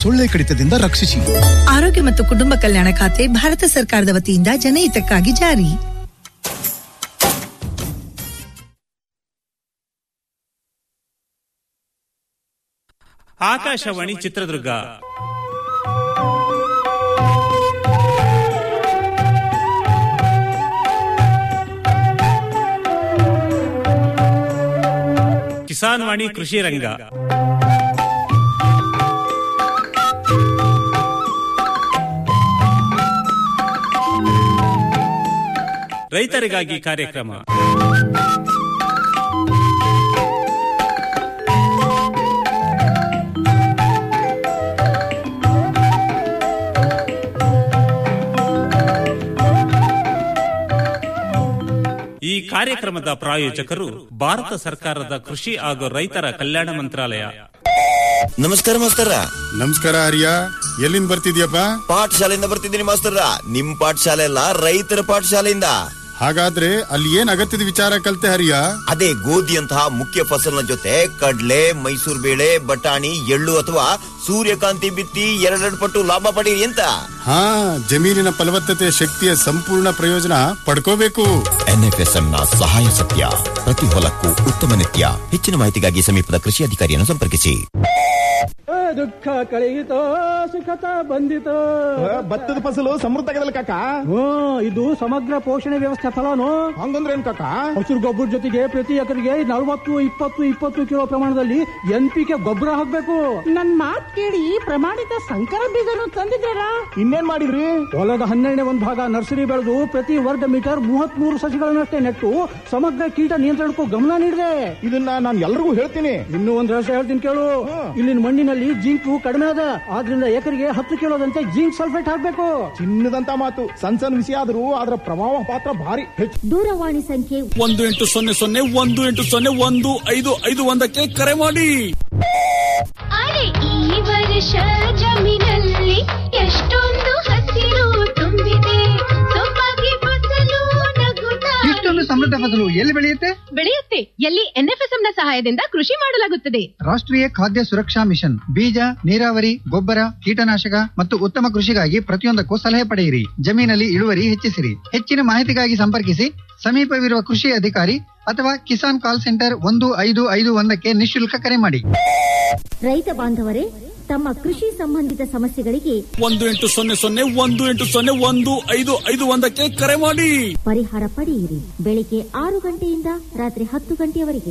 ಸೊಳ್ಳೆ ಕಡಿತದಿಂದ ರಕ್ಷಿಸಿ ಆರೋಗ್ಯ ಮತ್ತು ಕುಟುಂಬ ಕಲ್ಯಾಣ ಖಾತೆ ಭಾರತ ಸರ್ಕಾರದ ವತಿಯಿಂದ ಜನಹಿತಕ್ಕಾಗಿ ಜಾರಿ ಆಕಾಶವಾಣಿ ಚಿತ್ರದುರ್ಗ ಕಿಸಾನ್ ವಾಣಿ ಕೃಷಿ ರಂಗ ರೈತರಿಗಾಗಿ ಕಾರ್ಯಕ್ರಮ ಈ ಕಾರ್ಯಕ್ರಮದ ಪ್ರಾಯೋಜಕರು ಭಾರತ ಸರ್ಕಾರದ ಕೃಷಿ ಹಾಗೂ ರೈತರ ಕಲ್ಯಾಣ ಮಂತ್ರಾಲಯ ನಮಸ್ಕಾರ ಮಾಸ್ತರ ನಮಸ್ಕಾರ ಹರಿಯ ಎಲ್ಲಿಂದ ಬರ್ತಿದ್ಯಪ್ಪ ಪಾಠಶಾಲೆಯಿಂದ ಬರ್ತಿದ್ದೀನಿ ಮಾಸ್ತರ ನಿಮ್ ಪಾಠಶಾಲೆ ಅಲ್ಲ ರೈತರ ಪಾಠಶಾಲೆಯಿಂದ ಹಾಗಾದ್ರೆ ಅಲ್ಲಿ ಏನ್ ಅಗತ್ಯದ ವಿಚಾರ ಕಲ್ತೆ ಹರಿಯ ಅದೇ ಗೋಧಿಯಂತಹ ಮುಖ್ಯ ಫಸಲಿನ ಜೊತೆ ಕಡ್ಲೆ ಮೈಸೂರು ಬೇಳೆ ಬಟಾಣಿ ಎಳ್ಳು ಅಥವಾ ಸೂರ್ಯಕಾಂತಿ ಬಿತ್ತಿ ಎರಡೆರಡು ಪಟ್ಟು ಲಾಭ ಪಡೀರಿ ಅಂತ ಹಾ ಜಮೀನಿನ ಫಲವತ್ತತೆ ಶಕ್ತಿಯ ಸಂಪೂರ್ಣ ಪ್ರಯೋಜನ ಪಡ್ಕೋಬೇಕು ಎನ್ಎಫ್ಎಸ್ಎಂ ನ ಸಹಾಯ ಸತ್ಯ ಪ್ರತಿ ಹೊಲಕ್ಕೂ ಉತ್ತಮ ನಿತ್ಯ ಹೆಚ್ಚಿನ ಮಾಹಿತಿಗಾಗಿ ಸಮೀಪದ ಕೃಷಿ ಅಧಿಕಾರಿಯನ್ನು ಸಂಪರ್ಕಿಸಿ ದುಃಖ ಕಳೆಯಿತೋ ಸುಖತ ಬಂದಿತೋ ಭತ್ತದ ಫಸಲು ಸಮೃದ್ಧಗದಲ್ಲ ಕಾಕ ಹ್ಮ್ ಇದು ಸಮಗ್ರ ಪೋಷಣೆ ವ್ಯವಸ್ಥೆ ಫಲನು ಹಂಗಂದ್ರೆ ಏನ್ ಕಾಕ ಹಸಿರು ಗೊಬ್ಬರ ಜೊತೆಗೆ ಪ್ರತಿ ಎಕರೆಗೆ ನಲವತ್ತು ಇಪ್ಪತ್ತು ಇಪ್ಪತ್ತು ಕಿಲೋ ಪ್ರಮಾಣದಲ್ಲಿ ಎನ್ ಪಿ ಕೆ ಗೊಬ್ಬರ ಹಾಕ್ಬೇಕು ನನ್ ಮಾತ್ ಕೇಳಿ ಪ್ರಮಾಣಿತ ಸಂಕರ ಬೀಜನು ತಂದಿದ್ದಾರಾ ಇನ್ನೇನ್ ಮಾಡಿದ್ರಿ ಹೊಲದ ಹನ್ನೆರಡನೇ ಒಂದು ಭಾಗ ನರ್ಸರಿ ಬೆಳೆದು ಪ್ರತಿ ವರ್ಗ ಮೀಟರ್ ಮೂವತ್ತ್ ಮೂರು ಸಸಿಗಳನ್ನಷ್ಟೇ ನೆಟ್ಟು ಸಮಗ್ರ ಕೀಟ ನಿಯಂತ್ರಣಕ್ಕೂ ಗಮನ ನೀಡಿದೆ ಇದನ್ನ ನಾನು ಎಲ್ರಿಗೂ ಹೇಳ್ತೀನಿ ಇನ್ನೂ ಒಂದ್ ರಹಸ್ಯ ಹೇಳ್ತೀನಿ ಕೇಳು ಇಲ್ಲಿನ ಮಣ್ಣಿನಲ್ಲಿ ಜಿಂಕು ಕಡಿಮೆ ಅದ ಆದ್ರಿಂದ ಎಕರೆಗೆ ಹತ್ತು ಕಿಲೋದಂತೆ ಜಿಂಕ್ ಸಲ್ಫೇಟ್ ಹಾಕ್ಬೇಕು ಚಿನ್ನದಂತ ಮಾತು ಸಣ್ಣ ಸಣ್ಣ ವಿಷಯ ಆದ್ರೂ ಅದರ ಪ್ರಭಾವ ಪಾತ್ರ ಭಾರಿ ಹೆಚ್ಚು ದೂರವಾಣಿ ಸಂಖ್ಯೆ ಒಂದು ಎಂಟು ಸೊನ್ನೆ ಸೊನ್ನೆ ಒಂದು ಎಂಟು ಸೊನ್ನೆ ಒಂದು ಐದು ಐದು ಒಂದಕ್ಕೆ ಕರೆ ಮಾಡಿ ಅರೆ ಈ ವರ್ಷ ಜಮೀನಲ್ಲಿ ಎಷ್ಟೊಂದು ಹಸಿರು ತುಂಬಿದೆ ಸೊಬಗೆ ಫಸಲು ನಗುತ್ತಾ ಇಷ್ಟೊಂದು ಸಮೃದ್ಧ ಫಸಲು ಎಲ್ಲಿ ಬೆಳೆಯುತ್ತೆ ಬೆಳೆಯುತ್ತೆ ಎಲ್ಲಿ ಎನ್ಎಫ್ಎಸ್ಎಂ ನ ಸಹಾಯದಿಂದ ಕೃಷಿ ಮಾಡಲಾಗುತ್ತದೆ ರಾಷ್ಟ್ರೀಯ ಖಾದ್ಯ ಸುರಕ್ಷಾ ಮಿಷನ್ ಬೀಜ ನೀರಾವರಿ ಗೊಬ್ಬರ ಕೀಟನಾಶಕ ಮತ್ತು ಉತ್ತಮ ಕೃಷಿಗಾಗಿ ಪ್ರತಿಯೊಂದಕ್ಕೂ ಸಲಹೆ ಪಡೆಯಿರಿ ಜಮೀನಲ್ಲಿ ಇಳುವರಿ ಹೆಚ್ಚಿಸಿರಿ ಹೆಚ್ಚಿನ ಮಾಹಿತಿಗಾಗಿ ಸಂಪರ್ಕಿಸಿ ಸಮೀಪವಿರುವ ಕೃಷಿ ಅಧಿಕಾರಿ ಅಥವಾ ಕಿಸಾನ್ ಕಾಲ್ ಸೆಂಟರ್ ಒಂದು ಐದು ಐದು ಒಂದಕ್ಕೆ ನಿಶುಲ್ಕ ಕರೆ ಮಾಡಿ ರೈತ ಬಾಂಧವರೇ ತಮ್ಮ ಕೃಷಿ ಸಂಬಂಧಿತ ಸಮಸ್ಯೆಗಳಿಗೆ ಒಂದು ಎಂಟು ಸೊನ್ನೆ ಸೊನ್ನೆ ಒಂದು ಎಂಟು ಸೊನ್ನೆ ಒಂದು ಐದು ಐದು ಒಂದಕ್ಕೆ ಕರೆ ಮಾಡಿ ಪರಿಹಾರ ಪಡೆಯಿರಿ ಬೆಳಿಗ್ಗೆ ಆರು ಗಂಟೆಯಿಂದ ರಾತ್ರಿ ಹತ್ತು ಗಂಟೆಯವರೆಗೆ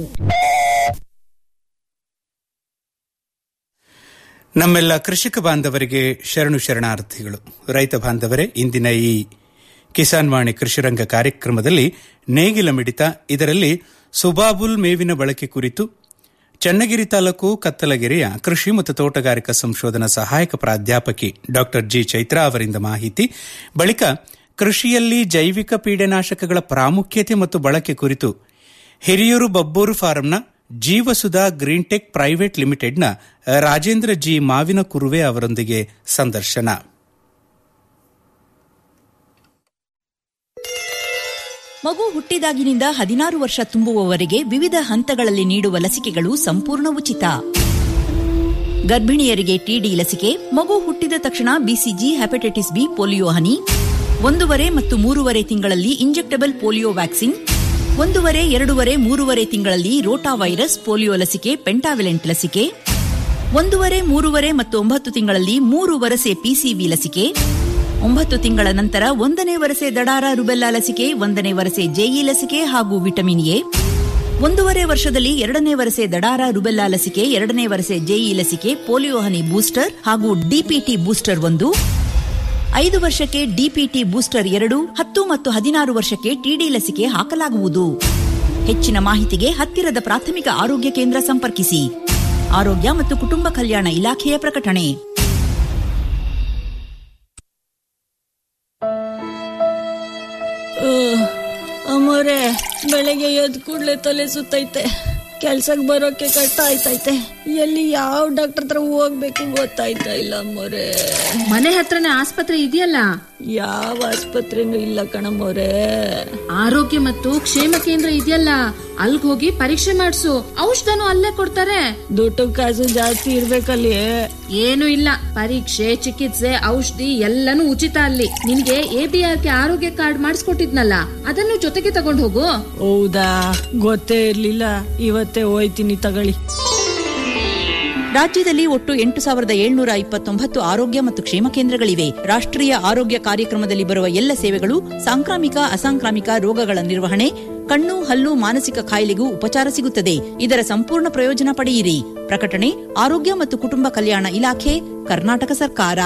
ನಮ್ಮೆಲ್ಲ ಕೃಷಿಕ ಬಾಂಧವರಿಗೆ ಶರಣು ಶರಣಾರ್ಥಿಗಳು ರೈತ ಬಾಂಧವರೇ ಇಂದಿನ ಈ ಕಿಸಾನ್ ವಾಣಿ ಕೃಷಿರಂಗ ಕಾರ್ಯಕ್ರಮದಲ್ಲಿ ನೇಗಿಲ ಮಿಡಿತ ಇದರಲ್ಲಿ ಸುಬಾಬುಲ್ ಮೇವಿನ ಬಳಕೆ ಕುರಿತು ಚನ್ನಗಿರಿ ತಾಲೂಕು ಕತ್ತಲಗೆರೆಯ ಕೃಷಿ ಮತ್ತು ತೋಟಗಾರಿಕಾ ಸಂಶೋಧನಾ ಸಹಾಯಕ ಪ್ರಾಧ್ಯಾಪಕಿ ಡಾ ಜಿ ಚೈತ್ರಾ ಅವರಿಂದ ಮಾಹಿತಿ ಬಳಿಕ ಕೃಷಿಯಲ್ಲಿ ಜೈವಿಕ ಪೀಡನಾಶಕಗಳ ಪ್ರಾಮುಖ್ಯತೆ ಮತ್ತು ಬಳಕೆ ಕುರಿತು ಹಿರಿಯೂರು ಬಬ್ಬೂರು ಫಾರಂನ ಜೀವಸುಧಾ ಗ್ರೀನ್ಟೆಕ್ ಪ್ರೈವೇಟ್ ಲಿಮಿಟೆಡ್ನ ರಾಜೇಂದ್ರ ಜಿ ಮಾವಿನ ಕುರುವೆ ಅವರೊಂದಿಗೆ ಸಂದರ್ಶನ ಮಗು ಹುಟ್ಟಿದಾಗಿನಿಂದ ಹದಿನಾರು ವರ್ಷ ತುಂಬುವವರೆಗೆ ವಿವಿಧ ಹಂತಗಳಲ್ಲಿ ನೀಡುವ ಲಸಿಕೆಗಳು ಸಂಪೂರ್ಣ ಉಚಿತ ಗರ್ಭಿಣಿಯರಿಗೆ ಟಿಡಿ ಲಸಿಕೆ ಮಗು ಹುಟ್ಟಿದ ತಕ್ಷಣ ಬಿಸಿಜಿ ಹೆಪಟೈಟಿಸ್ ಬಿ ಪೋಲಿಯೋ ಹನಿ ಒಂದೂವರೆ ಮತ್ತು ಮೂರುವರೆ ತಿಂಗಳಲ್ಲಿ ಇಂಜೆಕ್ಟಬಲ್ ಪೋಲಿಯೋ ವ್ಯಾಕ್ಸಿನ್ ಒಂದೂವರೆ ಎರಡೂವರೆ ಮೂರುವರೆ ತಿಂಗಳಲ್ಲಿ ರೋಟಾ ವೈರಸ್ ಪೋಲಿಯೋ ಲಸಿಕೆ ಪೆಂಟಾವಿಲೆಂಟ್ ಲಸಿಕೆ ಒಂದೂವರೆ ಮೂರುವರೆ ಮತ್ತು ಒಂಬತ್ತು ತಿಂಗಳಲ್ಲಿ ಮೂರು ವರಸೆ ಪಿಸಿವಿ ಲಸಿಕೆ ಒಂಬತ್ತು ತಿಂಗಳ ನಂತರ ಒಂದನೇ ವರಸೆ ದಡಾರ ರುಬೆಲ್ಲಾ ಲಸಿಕೆ ಒಂದನೇ ವರಸೆ ಜೆಇ ಲಸಿಕೆ ಹಾಗೂ ವಿಟಮಿನ್ ಎ ಒಂದೂವರೆ ವರ್ಷದಲ್ಲಿ ಎರಡನೇ ವರಸೆ ದಡಾರ ರುಬೆಲ್ಲಾ ಲಸಿಕೆ ಎರಡನೇ ವರಸೆ ಜೆಇ ಲಸಿಕೆ ಪೋಲಿಯೋ ಹನಿ ಬೂಸ್ಟರ್ ಹಾಗೂ ಡಿಪಿಟಿ ಬೂಸ್ಟರ್ ಒಂದು ಐದು ವರ್ಷಕ್ಕೆ ಡಿಪಿಟಿ ಬೂಸ್ಟರ್ ಎರಡು ಹತ್ತು ಮತ್ತು ಹದಿನಾರು ವರ್ಷಕ್ಕೆ ಟಿಡಿ ಲಸಿಕೆ ಹಾಕಲಾಗುವುದು ಹೆಚ್ಚಿನ ಮಾಹಿತಿಗೆ ಹತ್ತಿರದ ಪ್ರಾಥಮಿಕ ಆರೋಗ್ಯ ಕೇಂದ್ರ ಸಂಪರ್ಕಿಸಿ ಆರೋಗ್ಯ ಮತ್ತು ಕುಟುಂಬ ಕಲ್ಯಾಣ ಇಲಾಖೆಯ ಪ್ರಕಟಣೆ ಅಮ್ಮೋರೆ ಬೆಳಗ್ಗೆ ಎದ್ ಕೂಡ್ಲೆ ತಲೆ ಸುತ್ತೈತೆ ಕೆಲ್ಸಕ್ ಬರೋಕೆ ಕಷ್ಟ ಆಯ್ತೈತೆ ಎಲ್ಲಿ ಯಾವ ಡಾಕ್ಟರ್ ಹತ್ರ ಹೋಗ್ಬೇಕು ಗೊತ್ತಾಯ್ತಾ ಇಲ್ಲ ಮೊರೆ ಮನೆ ಹತ್ರನೇ ಆಸ್ಪತ್ರೆ ಇದೆಯಲ್ಲ ಯಾವ ಆಸ್ಪತ್ರೆನೂ ಇಲ್ಲ ಕಣಮ್ಮೋರೆ ಆರೋಗ್ಯ ಮತ್ತು ಕ್ಷೇಮ ಕೇಂದ್ರ ಇದೆಯಲ್ಲ ಅಲ್ಗ್ ಹೋಗಿ ಪರೀಕ್ಷೆ ಮಾಡ್ಸು ಔಷಧನು ಅಲ್ಲೇ ಕೊಡ್ತಾರೆ ದುಡ್ಡು ಕಾಸು ಜಾಸ್ತಿ ಇರ್ಬೇಕಲ್ಲಿ ಏನು ಇಲ್ಲ ಪರೀಕ್ಷೆ ಚಿಕಿತ್ಸೆ ಔಷಧಿ ಎಲ್ಲನೂ ಉಚಿತ ಅಲ್ಲಿ ನಿನ್ಗೆ ಎ ಬಿ ಆರ್ ಕೆ ಆರೋಗ್ಯ ಕಾರ್ಡ್ ಮಾಡಿಸ್ಕೊಟ್ಟಿದ್ನಲ್ಲ ಅದನ್ನು ಜೊತೆಗೆ ತಗೊಂಡ್ ಹೋಗು ಹೌದಾ ಗೊತ್ತೇ ಇರ್ಲಿಲ್ಲ ಇವತ್ತೇ ಹೋಯ್ತೀನಿ ತಗೊಳ್ಳಿ ರಾಜ್ಯದಲ್ಲಿ ಒಟ್ಟು ಎಂಟು ಸಾವಿರದ ಏಳ್ನೂರ ಇಪ್ಪತ್ತೊಂಬತ್ತು ಆರೋಗ್ಯ ಮತ್ತು ಕ್ಷೇಮ ಕೇಂದ್ರಗಳಿವೆ ರಾಷ್ಟ್ರೀಯ ಆರೋಗ್ಯ ಕಾರ್ಯಕ್ರಮದಲ್ಲಿ ಬರುವ ಎಲ್ಲ ಸೇವೆಗಳು ಸಾಂಕ್ರಾಮಿಕ ಅಸಾಂಕ್ರಾಮಿಕ ರೋಗಗಳ ನಿರ್ವಹಣೆ ಕಣ್ಣು ಹಲ್ಲು ಮಾನಸಿಕ ಕಾಯಿಲೆಗೂ ಉಪಚಾರ ಸಿಗುತ್ತದೆ ಇದರ ಸಂಪೂರ್ಣ ಪ್ರಯೋಜನ ಪಡೆಯಿರಿ ಪ್ರಕಟಣೆ ಆರೋಗ್ಯ ಮತ್ತು ಕುಟುಂಬ ಕಲ್ಯಾಣ ಇಲಾಖೆ ಕರ್ನಾಟಕ ಸರ್ಕಾರ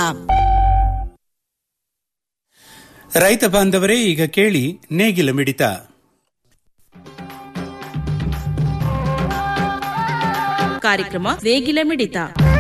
ರೈತ ಬಾಂಧವರೇ ಈಗ ಕೇಳಿ ನೇಗಿಲ ಮಿಡಿತ ಕಾರ್ಯಕ್ರಮ ನೇಗಿಲ ಮಿಡಿತ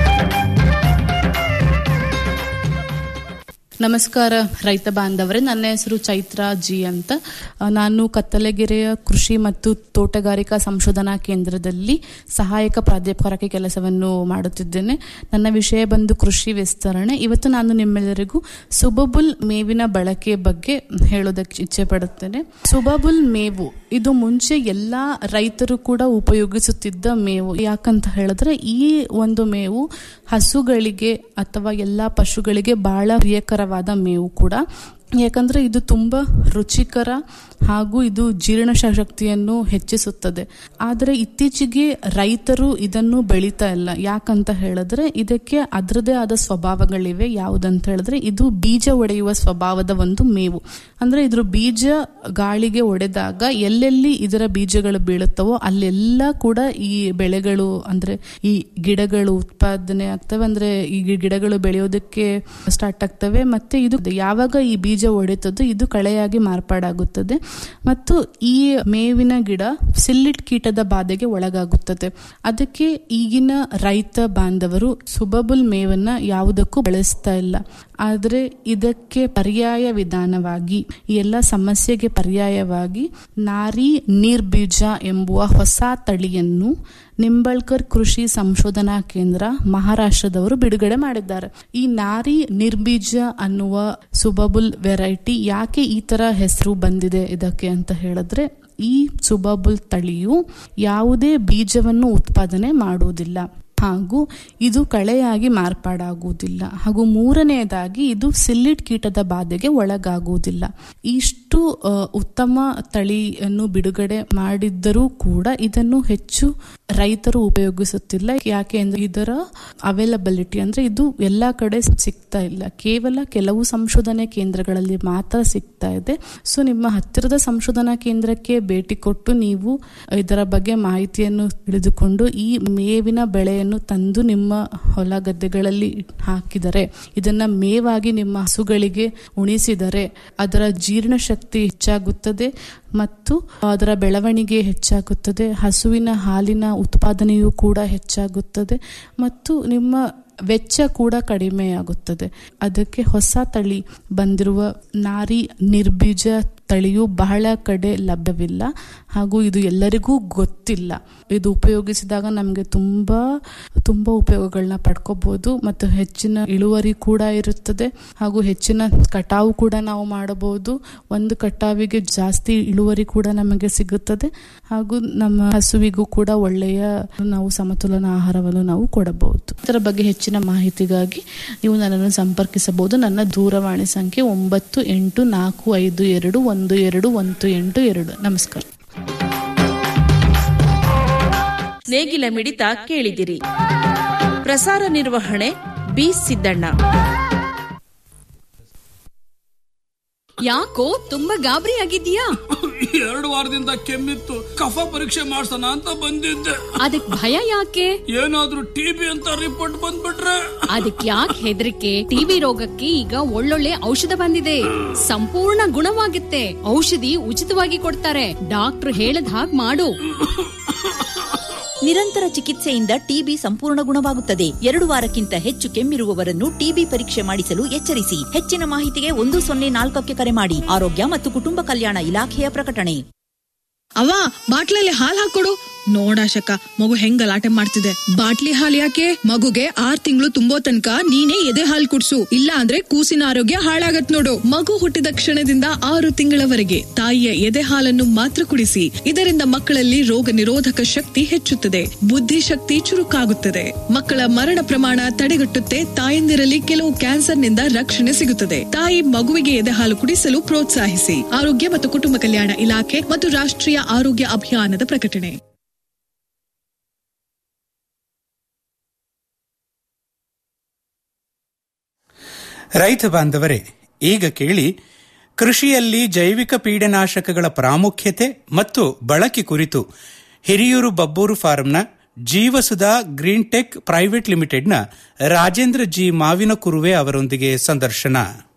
ನಮಸ್ಕಾರ ರೈತ ಬಾಂಧವರೇ ನನ್ನ ಹೆಸರು ಚೈತ್ರ ಜಿ ಅಂತ ಆ, ನಾನು ಕತ್ತಲಗೆರೆಯ ಕೃಷಿ ಮತ್ತು ತೋಟಗಾರಿಕಾ ಸಂಶೋಧನಾ ಕೇಂದ್ರದಲ್ಲಿ ಸಹಾಯಕ ಪ್ರಾಧ್ಯಾಪಕರಾಗಿ ಕೆಲಸವನ್ನು ಮಾಡುತ್ತಿದ್ದೇನೆ ನನ್ನ ವಿಷಯ ಬಂದು ಕೃಷಿ ವಿಸ್ತರಣೆ ಇವತ್ತು ನಾನು ನಿಮ್ಮೆಲ್ಲರಿಗೂ ಸುಬಬುಲ್ ಮೇವಿನ ಬಳಕೆ ಬಗ್ಗೆ ಹೇಳೋದಕ್ಕೆ ಇಚ್ಛೆ ಪಡುತ್ತೇನೆ ಸುಬಬುಲ್ ಮೇವು ಇದು ಮುಂಚೆ ಎಲ್ಲ ರೈತರು ಕೂಡ ಉಪಯೋಗಿಸುತ್ತಿದ್ದ ಮೇವು ಯಾಕಂತ ಹೇಳಿದ್ರೆ ಈ ಒಂದು ಮೇವು ಹಸುಗಳಿಗೆ ಅಥವಾ ಎಲ್ಲ ಪಶುಗಳಿಗೆ ಬಹಳ ಪ್ರಿಯಕರವಾದ ಮೇವು ಕೂಡ ಯಾಕಂದ್ರೆ ಇದು ತುಂಬ ರುಚಿಕರ ಹಾಗೂ ಇದು ಜೀರ್ಣಶಕ್ತಿಯನ್ನು ಹೆಚ್ಚಿಸುತ್ತದೆ ಆದರೆ ಇತ್ತೀಚೆಗೆ ರೈತರು ಇದನ್ನು ಬೆಳೀತಾ ಇಲ್ಲ ಯಾಕಂತ ಹೇಳಿದ್ರೆ ಇದಕ್ಕೆ ಅದರದೇ ಆದ ಸ್ವಭಾವಗಳಿವೆ ಯಾವುದಂತ ಹೇಳಿದ್ರೆ ಇದು ಬೀಜ ಒಡೆಯುವ ಸ್ವಭಾವದ ಒಂದು ಮೇವು ಅಂದ್ರೆ ಇದ್ರ ಬೀಜ ಗಾಳಿಗೆ ಒಡೆದಾಗ ಎಲ್ಲೆಲ್ಲಿ ಇದರ ಬೀಜಗಳು ಬೀಳುತ್ತವೋ ಅಲ್ಲೆಲ್ಲ ಕೂಡ ಈ ಬೆಳೆಗಳು ಅಂದ್ರೆ ಈ ಗಿಡಗಳು ಉತ್ಪಾದನೆ ಆಗ್ತವೆ ಅಂದ್ರೆ ಈ ಗಿ- ಗಿಡಗಳು ಬೆಳೆಯೋದಕ್ಕೆ ಸ್ಟಾರ್ಟ್ ಆಗ್ತವೆ ಮತ್ತೆ ಇದು ಯಾವಾಗ ಈ ಬೀಜ ಒಡೆತದೋ ಇದು ಕಳೆಯಾಗಿ ಮಾರ್ಪಾಡಾಗುತ್ತದೆ ಮತ್ತು ಈ ಮೇವಿನ ಗಿಡ ಸಿಲ್ಲಿಟ್ ಕೀಟದ ಬಾಧೆಗೆ ಒಳಗಾಗುತ್ತದೆ ಅದಕ್ಕೆ ಈಗಿನ ರೈತ ಬಾಂಧವರು ಸುಬಬುಲ್ ಮೇವನ್ನ ಯಾವುದಕ್ಕೂ ಬಳಸ್ತಾ ಇಲ್ಲ ಆದರೆ ಇದಕ್ಕೆ ಪರ್ಯಾಯ ವಿಧಾನವಾಗಿ ಈ ಎಲ್ಲ ಸಮಸ್ಯೆಗೆ ಪರ್ಯಾಯವಾಗಿ ನಾರಿ ನೀರ್ಬೀಜ ಎಂಬುವ ಹೊಸ ತಳಿಯನ್ನು ನಿಂಬಳ್ಕರ್ ಕೃಷಿ ಸಂಶೋಧನಾ ಕೇಂದ್ರ ಮಹಾರಾಷ್ಟ್ರದವರು ಬಿಡುಗಡೆ ಮಾಡಿದ್ದಾರೆ ಈ ನಾರಿ ನಿರ್ಬೀಜ ಅನ್ನುವ ಸುಬಬುಲ್ ವೆರೈಟಿ ಯಾಕೆ ಈ ತರ ಹೆಸರು ಬಂದಿದೆ ಇದಕ್ಕೆ ಅಂತ ಹೇಳಿದ್ರೆ ಈ ಸುಬಬುಲ್ ತಳಿಯು ಯಾವುದೇ ಬೀಜವನ್ನು ಉತ್ಪಾದನೆ ಮಾಡುವುದಿಲ್ಲ ಹಾಗೂ ಇದು ಕಳೆಯಾಗಿ ಮಾರ್ಪಾಡಾಗುವುದಿಲ್ಲ ಹಾಗೂ ಮೂರನೆಯದಾಗಿ ಇದು ಸಿಲ್ಲಿಟ್ ಕೀಟದ ಬಾಧೆಗೆ ಒಳಗಾಗುವುದಿಲ್ಲ ಇಷ್ಟು ಆ, ಉತ್ತಮ ತಳಿಯನ್ನು ಬಿಡುಗಡೆ ಮಾಡಿದ್ದರೂ ಕೂಡ ಇದನ್ನು ಹೆಚ್ಚು ರೈತರು ಉಪಯೋಗಿಸುತ್ತಿಲ್ಲ ಯಾಕೆ ಅಂದ್ರೆ ಇದರ ಅವೈಲಬಿಲಿಟಿ ಅಂದ್ರೆ ಇದು ಎಲ್ಲಾ ಕಡೆ ಸಿಗ್ತಾ ಇಲ್ಲ ಕೇವಲ ಕೆಲವು ಸಂಶೋಧನೆ ಕೇಂದ್ರಗಳಲ್ಲಿ ಮಾತ್ರ ಸಿಗ್ತಾ ಇದೆ ಸೊ ನಿಮ್ಮ ಹತ್ತಿರದ ಸಂಶೋಧನಾ ಕೇಂದ್ರಕ್ಕೆ ಭೇಟಿ ಕೊಟ್ಟು ನೀವು ಇದರ ಬಗ್ಗೆ ಮಾಹಿತಿಯನ್ನು ತಿಳಿದುಕೊಂಡು ಈ ಮೇವಿನ ಬೆಳೆಯನ್ನು ತಂದು ನಿಮ್ಮ ಹೊಲ ಗದ್ದೆಗಳಲ್ಲಿ ಹಾಕಿದರೆ ಇದನ್ನ ಮೇವಾಗಿ ನಿಮ್ಮ ಹಸುಗಳಿಗೆ ಉಣಿಸಿದರೆ ಅದರ ಜೀರ್ಣಶಕ್ತಿ ಹೆಚ್ಚಾಗುತ್ತದೆ ಮತ್ತು ಅದರ ಬೆಳವಣಿಗೆ ಹೆಚ್ಚಾಗುತ್ತದೆ ಹಸುವಿನ ಹಾಲಿನ ಉತ್ಪಾದನೆಯೂ ಕೂಡ ಹೆಚ್ಚಾಗುತ್ತದೆ ಮತ್ತು ನಿಮ್ಮ ವೆಚ್ಚ ಕೂಡ ಕಡಿಮೆಯಾಗುತ್ತದೆ ಅದಕ್ಕೆ ಹೊಸ ತಳಿ ಬಂದಿರುವ ನಾರಿ ನಿರ್ಬೀಜ ತಳಿಯು ಬಹಳ ಕಡೆ ಲಭ್ಯವಿಲ್ಲ ಹಾಗೂ ಇದು ಎಲ್ಲರಿಗೂ ಗೊತ್ತಿಲ್ಲ ಇದು ಉಪಯೋಗಿಸಿದಾಗ ನಮಗೆ ತುಂಬ ತುಂಬ ಉಪಯೋಗಗಳನ್ನ ಪಡ್ಕೋಬಹುದು ಮತ್ತು ಹೆಚ್ಚಿನ ಇಳುವರಿ ಕೂಡ ಇರುತ್ತದೆ ಹಾಗೂ ಹೆಚ್ಚಿನ ಕಟಾವು ಕೂಡ ನಾವು ಮಾಡಬಹುದು ಒಂದು ಕಟಾವಿಗೆ ಜಾಸ್ತಿ ಇಳುವರಿ ಕೂಡ ನಮಗೆ ಸಿಗುತ್ತದೆ ಹಾಗೂ ನಮ್ಮ ಹಸುವಿಗೂ ಕೂಡ ಒಳ್ಳೆಯ ನಾವು ಸಮತೋಲನ ಆಹಾರವನ್ನು ನಾವು ಕೊಡಬಹುದು ಇದರ ಬಗ್ಗೆ ಹೆಚ್ಚಿನ ಮಾಹಿತಿಗಾಗಿ ನೀವು ನನ್ನನ್ನು ಸಂಪರ್ಕಿಸಬಹುದು ನನ್ನ ದೂರವಾಣಿ ಸಂಖ್ಯೆ ಒಂಬತ್ತು ಎಂಟು ನಾಲ್ಕು ಐದು ಎರಡು ಒಂದು ಎರಡು ಒಂದು ಎಂಟು ಎರಡು ನಮಸ್ಕಾರ ನೇಗಿಲ ಮಿಡಿತ ಕೇಳಿದಿರಿ ಪ್ರಸಾರ ನಿರ್ವಹಣೆ ಬಿ ಸಿದ್ದಣ್ಣ ಯಾಕೋ ತುಂಬಾ ಗಾಬರಿ ಆಗಿದ್ಯಾ ಎರಡು ವಾರದಿಂದ ಕೆಮ್ಮಿತ್ತು ಕಫ ಪರೀಕ್ಷೆ ಮಾಡ್ಸೋಣ ಅಂತ ಬಂದಿದ್ದೆ ಅದಕ್ ಭಯ ಯಾಕೆ ಏನಾದ್ರೂ ಟಿಬಿ ಅಂತ ರಿಪೋರ್ಟ್ ಬಂದ್ಬಿಟ್ರೆ ಅದಕ್ ಯಾಕೆ ಹೆದರಿಕೆ ಟಿವಿ ರೋಗಕ್ಕೆ ಈಗ ಒಳ್ಳೊಳ್ಳೆ ಔಷಧ ಬಂದಿದೆ ಸಂಪೂರ್ಣ ಗುಣವಾಗುತ್ತೆ ಔಷಧಿ ಉಚಿತವಾಗಿ ಕೊಡ್ತಾರೆ ಡಾಕ್ಟರ್ ಹೇಳದ್ ಹಾಗ್ ಮಾಡು ನಿರಂತರ ಚಿಕಿತ್ಸೆಯಿಂದ ಟಿಬಿ ಸಂಪೂರ್ಣ ಗುಣವಾಗುತ್ತದೆ ಎರಡು ವಾರಕ್ಕಿಂತ ಹೆಚ್ಚು ಕೆಮ್ಮಿರುವವರನ್ನು ಟಿಬಿ ಪರೀಕ್ಷೆ ಮಾಡಿಸಲು ಎಚ್ಚರಿಸಿ ಹೆಚ್ಚಿನ ಮಾಹಿತಿಗೆ ಒಂದು ಸೊನ್ನೆ ನಾಲ್ಕಕ್ಕೆ ಕರೆ ಮಾಡಿ ಆರೋಗ್ಯ ಮತ್ತು ಕುಟುಂಬ ಕಲ್ಯಾಣ ಇಲಾಖೆಯ ಪ್ರಕಟಣೆ ಅವ್ವ ಬಾಟ್ಲಲ್ಲಿ ಹಾಲ್ ಹಾಕೊಡು ನೋಡಾಶಕ ಮಗು ಹೆಂಗ್ ಗಲಾಟೆ ಮಾಡ್ತಿದೆ ಬಾಟ್ಲಿ ಹಾಲ್ ಯಾಕೆ ಮಗುಗೆ ಆರ್ ತಿಂಗಳು ತುಂಬೋ ತನಕ ನೀನೇ ಎದೆ ಹಾಲ್ ಕುಡ್ಸು ಇಲ್ಲ ಅಂದ್ರೆ ಕೂಸಿನ ಆರೋಗ್ಯ ಹಾಳಾಗತ್ ನೋಡು ಮಗು ಹುಟ್ಟಿದ ಕ್ಷಣದಿಂದ ಆರು ತಿಂಗಳವರೆಗೆ ತಾಯಿಯ ಎದೆ ಹಾಲನ್ನು ಮಾತ್ರ ಕುಡಿಸಿ ಇದರಿಂದ ಮಕ್ಕಳಲ್ಲಿ ರೋಗ ನಿರೋಧಕ ಶಕ್ತಿ ಹೆಚ್ಚುತ್ತದೆ ಬುದ್ಧಿಶಕ್ತಿ ಚುರುಕಾಗುತ್ತದೆ ಮಕ್ಕಳ ಮರಣ ಪ್ರಮಾಣ ತಡೆಗಟ್ಟುತ್ತೆ ತಾಯಂದಿರಲ್ಲಿ ಕೆಲವು ಕ್ಯಾನ್ಸರ್ನಿಂದ ರಕ್ಷಣೆ ಸಿಗುತ್ತದೆ ತಾಯಿ ಮಗುವಿಗೆ ಎದೆ ಹಾಲು ಕುಡಿಸಲು ಪ್ರೋತ್ಸಾಹಿಸಿ ಆರೋಗ್ಯ ಮತ್ತು ಕುಟುಂಬ ಕಲ್ಯಾಣ ಇಲಾಖೆ ಮತ್ತು ರಾಷ್ಟ್ರೀಯ ಆರೋಗ್ಯ ಅಭಿಯಾನದ ಪ್ರಕಟಣೆ ರೈತ ಬಾಂಧವರೇ ಈಗ ಕೇಳಿ ಕೃಷಿಯಲ್ಲಿ ಜೈವಿಕ ಪೀಡನಾಶಕಗಳ ಪ್ರಾಮುಖ್ಯತೆ ಮತ್ತು ಬಳಕೆ ಕುರಿತು ಹಿರಿಯೂರು ಬಬ್ಬೂರು ಫಾರಂನ ಜೀವಸುಧಾ ಗ್ರೀನ್ ಟೆಕ್ ಪ್ರೈವೇಟ್ ಲಿಮಿಟೆಡ್ನ ರಾಜೇಂದ್ರ ಜಿ ಮಾವಿನ ಕುರುವೆ ಅವರೊಂದಿಗೆ ಸಂದರ್ಶನ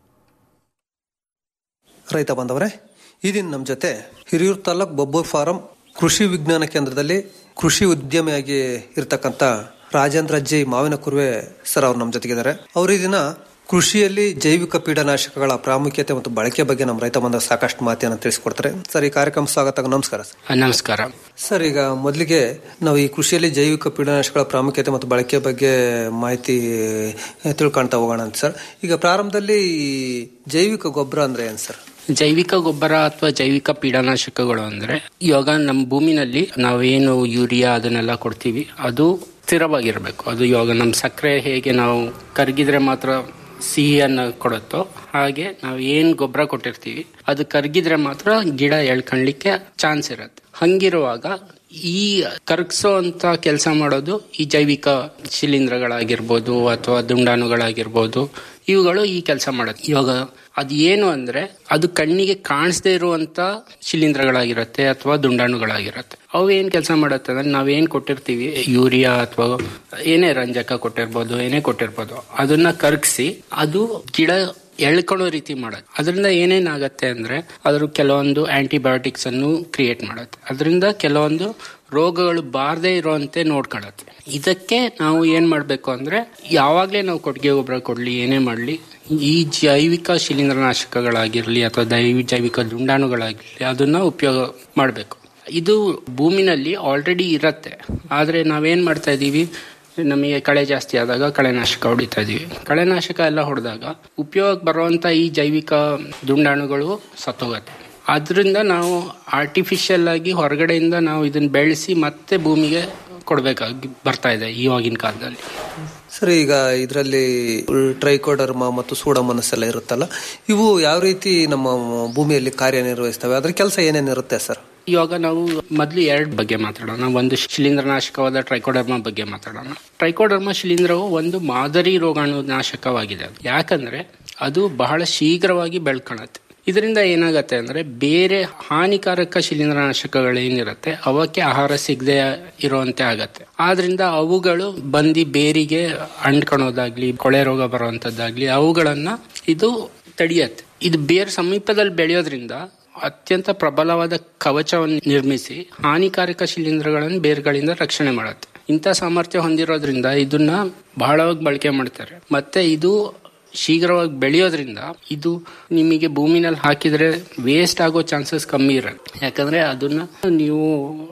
ರೈತ ಬಾಂಧವರೇ ಈ ದಿನ ನಮ್ಮ ಜೊತೆ ಹಿರಿಯೂರು ತಾಲೂಕ್ ಬೊಬ್ಬೂರ್ ಫಾರಂ ಕೃಷಿ ವಿಜ್ಞಾನ ಕೇಂದ್ರದಲ್ಲಿ ಕೃಷಿ ಉದ್ಯಮಿಯಾಗಿ ಇರ್ತಕ್ಕಂಥ ರಾಜೇಂದ್ರ ಜಿ ಮಾವಿನ ಕುರುವೆ ಸರ್ ಅವ್ರು ನಮ್ಮ ಜೊತೆಗಿದ್ದಾರೆ ಅವರು ಈ ದಿನ ಕೃಷಿಯಲ್ಲಿ ಜೈವಿಕ ಪೀಡನಾಶಕಗಳ ಪ್ರಾಮುಖ್ಯತೆ ಮತ್ತು ಬಳಕೆ ಬಗ್ಗೆ ನಮ್ಮ ರೈತ ಬಂದ ಸಾಕಷ್ಟು ಮಾಹಿತಿಯನ್ನು ತಿಳಿಸ್ಕೊಡ್ತಾರೆ ಸರ್ ಈ ಕಾರ್ಯಕ್ರಮ ಸ್ವಾಗತ ನಮಸ್ಕಾರ ಸರ್ ನಮಸ್ಕಾರ ಸರ್ ಈಗ ಮೊದಲಿಗೆ ನಾವು ಈ ಕೃಷಿಯಲ್ಲಿ ಜೈವಿಕ ಪೀಡನಾಶಕಗಳ ಪ್ರಾಮುಖ್ಯತೆ ಮತ್ತು ಬಳಕೆ ಬಗ್ಗೆ ಮಾಹಿತಿ ತಿಳ್ಕೊಳ್ತಾ ಹೋಗೋಣ ಅಂತ ಸರ್ ಈಗ ಪ್ರಾರಂಭದಲ್ಲಿ ಈ ಜೈವಿಕ ಗೊಬ್ಬರ ಅಂದ್ರೆ ಏನ್ ಸರ್ ಜೈವಿಕ ಗೊಬ್ಬರ ಅಥವಾ ಜೈವಿಕ ಪೀಡನಾಶಕಗಳು ಅಂದ್ರೆ ಇವಾಗ ನಮ್ಮ ಭೂಮಿನಲ್ಲಿ ನಾವೇನು ಯೂರಿಯಾ ಅದನ್ನೆಲ್ಲ ಕೊಡ್ತೀವಿ ಅದು ಸ್ಥಿರವಾಗಿರ್ಬೇಕು ಅದು ಇವಾಗ ನಮ್ಮ ಸಕ್ಕರೆ ಹೇಗೆ ನಾವು ಕರಗಿದ್ರೆ ಮಾತ್ರ ಸಿಹಿಯನ್ನು ಕೊಡುತ್ತೋ ಹಾಗೆ ನಾವು ಏನು ಗೊಬ್ಬರ ಕೊಟ್ಟಿರ್ತೀವಿ ಅದು ಕರಗಿದ್ರೆ ಮಾತ್ರ ಗಿಡ ಎಳ್ಕೊಳ್ಲಿಕ್ಕೆ ಚಾನ್ಸ್ ಇರುತ್ತೆ ಹಂಗಿರುವಾಗ ಈ ಕರಗಿಸೋ ಅಂತ ಕೆಲಸ ಮಾಡೋದು ಈ ಜೈವಿಕ ಶಿಲೀಂಧ್ರಗಳಾಗಿರ್ಬೋದು ಅಥವಾ ದುಂಡಾಣುಗಳಾಗಿರ್ಬೋದು ಇವುಗಳು ಈ ಕೆಲಸ ಮಾಡುತ್ತೆ ಇವಾಗ ಅದು ಏನು ಅಂದ್ರೆ ಅದು ಕಣ್ಣಿಗೆ ಕಾಣಿಸದೇ ಇರುವಂತ ಶಿಲೀಂಧ್ರಗಳಾಗಿರುತ್ತೆ ಅಥವಾ ದುಂಡಾಣುಗಳಾಗಿರುತ್ತೆ ಅವು ಏನ್ ಕೆಲಸ ಮಾಡುತ್ತೆ ಅಂದ್ರೆ ನಾವೇನ್ ಕೊಟ್ಟಿರ್ತೀವಿ ಯೂರಿಯಾ ಅಥವಾ ಏನೇ ರಂಜಕ ಕೊಟ್ಟಿರ್ಬೋದು ಏನೇ ಕೊಟ್ಟಿರ್ಬೋದು ಅದನ್ನ ಕರಗಿಸಿ ಅದು ಗಿಡ ಎಳ್ಕೊಳ್ಳೋ ರೀತಿ ಮಾಡೋದು ಅದರಿಂದ ಏನೇನಾಗತ್ತೆ ಅಂದ್ರೆ ಅದ್ರ ಕೆಲವೊಂದು ಆಂಟಿಬಯೋಟಿಕ್ಸ್ ಅನ್ನು ಕ್ರಿಯೇಟ್ ಮಾಡುತ್ತೆ ಅದರಿಂದ ಕೆಲವೊಂದು ರೋಗಗಳು ಬಾರದೇ ಇರುವಂತೆ ನೋಡ್ಕೊಳ್ಳುತ್ತೆ ಇದಕ್ಕೆ ನಾವು ಏನ್ ಮಾಡ್ಬೇಕು ಅಂದ್ರೆ ಯಾವಾಗ್ಲೇ ನಾವು ಕೊಟ್ಟಿಗೆ ಗೊಬ್ಬರ ಕೊಡ್ಲಿ ಏನೇ ಮಾಡ್ಲಿ ಈ ಜೈವಿಕ ಶಿಲೀಂಧ್ರನಾಶಕಗಳಾಗಿರ್ಲಿ ಅಥವಾ ದೈವಿ ಜೈವಿಕ ದುಂಡಾಣುಗಳಾಗಿರ್ಲಿ ಅದನ್ನ ಉಪಯೋಗ ಮಾಡಬೇಕು ಇದು ಭೂಮಿನಲ್ಲಿ ಆಲ್ರೆಡಿ ಇರತ್ತೆ ಆದ್ರೆ ನಾವೇನ್ ಮಾಡ್ತಾ ಇದೀವಿ ನಮಗೆ ಕಳೆ ಜಾಸ್ತಿ ಆದಾಗ ಕಳೆನಾಶಕ ಹೊಡಿತಾ ಇದೀವಿ ಕಳೆನಾಶಕ ಎಲ್ಲ ಹೊಡೆದಾಗ ಉಪಯೋಗ ಬರುವಂತ ಈ ಜೈವಿಕ ದುಂಡಾಣುಗಳು ಸತ್ತೋಗತ್ತೆ ಅದರಿಂದ ನಾವು ಆರ್ಟಿಫಿಷಿಯಲ್ ಆಗಿ ಹೊರಗಡೆಯಿಂದ ನಾವು ಇದನ್ನ ಬೆಳೆಸಿ ಮತ್ತೆ ಭೂಮಿಗೆ ಕೊಡಬೇಕಾಗಿ ಬರ್ತಾ ಇದೆ ಇವಾಗಿನ ಕಾಲದಲ್ಲಿ ಸರ್ ಈಗ ಇದರಲ್ಲಿ ಟ್ರೈಕೋಡರ್ಮ ಮತ್ತು ಸೂಡಮನಸ್ ಎಲ್ಲ ಇರುತ್ತಲ್ಲ ಇವು ಯಾವ ರೀತಿ ನಮ್ಮ ಭೂಮಿಯಲ್ಲಿ ಕಾರ್ಯನಿರ್ವಹಿಸ್ತವೆ ಅದ್ರ ಕೆಲಸ ಏನೇನಿರುತ್ತೆ ಸರ್ ಇವಾಗ ನಾವು ಮೊದಲು ಎರಡು ಬಗ್ಗೆ ಮಾತಾಡೋಣ ಒಂದು ಶಿಲೀಂಧ್ರನಾಶಕವಾದ ಟ್ರೈಕೋಡರ್ಮಾ ಬಗ್ಗೆ ಮಾತಾಡೋಣ ಟ್ರೈಕೋಡರ್ಮಾ ಶಿಲೀಂಧ್ರವು ಒಂದು ಮಾದರಿ ರೋಗಾಣು ನಾಶಕವಾಗಿದೆ ಯಾಕಂದ್ರೆ ಅದು ಬಹಳ ಶೀಘ್ರವಾಗಿ ಬೆಳ್ಕೊಳತ್ತೆ ಇದರಿಂದ ಏನಾಗತ್ತೆ ಅಂದ್ರೆ ಬೇರೆ ಹಾನಿಕಾರಕ ಶಿಲೀಂಧ್ರನಾಶಕಗಳೇನಿರುತ್ತೆ ಅವಕ್ಕೆ ಆಹಾರ ಸಿಗದೆ ಇರುವಂತೆ ಆಗತ್ತೆ ಆದ್ರಿಂದ ಅವುಗಳು ಬಂದು ಬೇರಿಗೆ ಅಂಟ್ಕೊಳೋದಾಗ್ಲಿ ಕೊಳೆ ರೋಗ ಬರುವಂತದ್ದಾಗ್ಲಿ ಅವುಗಳನ್ನ ಇದು ತಡೆಯತ್ತೆ ಇದು ಬೇರೆ ಸಮೀಪದಲ್ಲಿ ಬೆಳೆಯೋದ್ರಿಂದ ಅತ್ಯಂತ ಪ್ರಬಲವಾದ ಕವಚವನ್ನು ನಿರ್ಮಿಸಿ ಹಾನಿಕಾರಕ ಶಿಲೀಂಧ್ರಗಳನ್ನು ಬೇರ್ಗಳಿಂದ ರಕ್ಷಣೆ ಮಾಡುತ್ತೆ ಇಂಥ ಸಾಮರ್ಥ್ಯ ಹೊಂದಿರೋದ್ರಿಂದ ಇದನ್ನ ಬಹಳವಾಗಿ ಬಳಕೆ ಮಾಡ್ತಾರೆ ಮತ್ತೆ ಇದು ಶೀಘ್ರವಾಗಿ ಬೆಳೆಯೋದ್ರಿಂದ ಇದು ನಿಮಗೆ ಭೂಮಿನಲ್ಲಿ ಹಾಕಿದ್ರೆ ವೇಸ್ಟ್ ಆಗೋ ಚಾನ್ಸಸ್ ಕಮ್ಮಿ ಇರುತ್ತೆ ಯಾಕಂದ್ರೆ ಅದನ್ನ ನೀವು